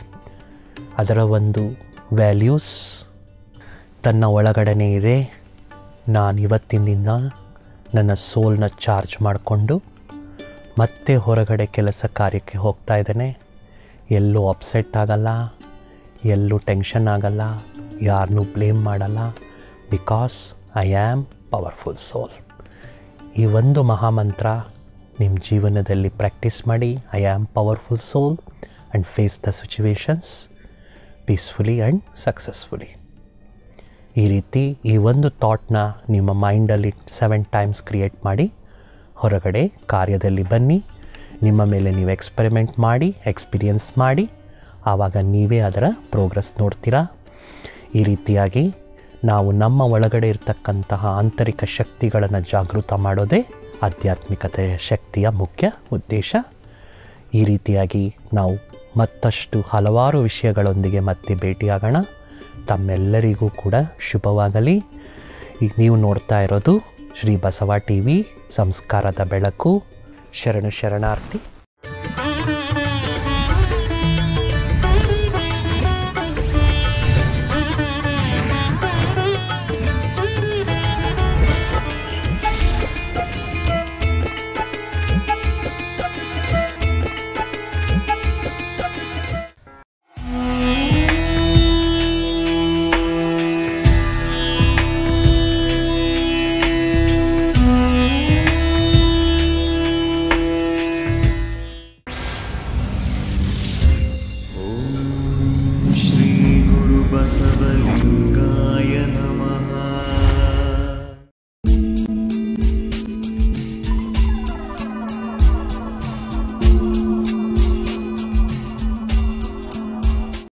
ಅದರ ಒಂದು ವ್ಯಾಲ್ಯೂಸ್ ತನ್ನ ಒಳಗಡೆನೇ ಇದೆ ನಾನು ಇವತ್ತಿನಿಂದ ನನ್ನ ಸೋಲ್ನ ಚಾರ್ಜ್ ಮಾಡಿಕೊಂಡು ಮತ್ತೆ ಹೊರಗಡೆ ಕೆಲಸ ಕಾರ್ಯಕ್ಕೆ ಹೋಗ್ತಾ ಇದ್ದೇನೆ ಎಲ್ಲೂ ಅಪ್ಸೆಟ್ ಆಗಲ್ಲ ಎಲ್ಲೂ ಟೆನ್ಷನ್ ಆಗಲ್ಲ ಯಾರನ್ನೂ ಬ್ಲೇಮ್ ಮಾಡಲ್ಲ because I am powerful soul ಈ ಒಂದು ಮಹಾಮಂತ್ರ ನಿಮ್ಮ ಜೀವನದಲ್ಲಿ ಪ್ರಾಕ್ಟೀಸ್ ಮಾಡಿ I am powerful soul and face the situations peacefully and successfully ಈ ರೀತಿ ಈ ಒಂದು ಥಾಟ್ನ ನಿಮ್ಮ ಮೈಂಡಲ್ಲಿ ಸೆವೆನ್ ಟೈಮ್ಸ್ ಕ್ರಿಯೇಟ್ ಮಾಡಿ ಹೊರಗಡೆ ಕಾರ್ಯದಲ್ಲಿ ಬನ್ನಿ ನಿಮ್ಮ ಮೇಲೆ ನೀವು ಎಕ್ಸ್ಪೆರಿಮೆಂಟ್ ಮಾಡಿ ಎಕ್ಸ್ಪೀರಿಯನ್ಸ್ ಮಾಡಿ ಆವಾಗ ನೀವೇ ಅದರ ಪ್ರೋಗ್ರೆಸ್ ನೋಡ್ತೀರಾ ಈ ರೀತಿಯಾಗಿ ನಾವು ನಮ್ಮ ಒಳಗಡೆ ಇರತಕ್ಕಂತಹ ಆಂತರಿಕ ಶಕ್ತಿಗಳನ್ನು ಜಾಗೃತ ಮಾಡೋದೇ ಆಧ್ಯಾತ್ಮಿಕತೆಯ ಶಕ್ತಿಯ ಮುಖ್ಯ ಉದ್ದೇಶ ಈ ರೀತಿಯಾಗಿ ನಾವು ಮತ್ತಷ್ಟು ಹಲವಾರು ವಿಷಯಗಳೊಂದಿಗೆ ಮತ್ತೆ ಭೇಟಿಯಾಗೋಣ ತಮ್ಮೆಲ್ಲರಿಗೂ ಕೂಡ ಶುಭವಾಗಲಿ ಈಗ ನೀವು ನೋಡ್ತಾ ಇರೋದು ಶ್ರೀ ಬಸವ ಟಿ ವಿ ಸಂಸ್ಕಾರದ ಬೆಳಕು ಶರಣು ಶರಣಾರ್ಥಿ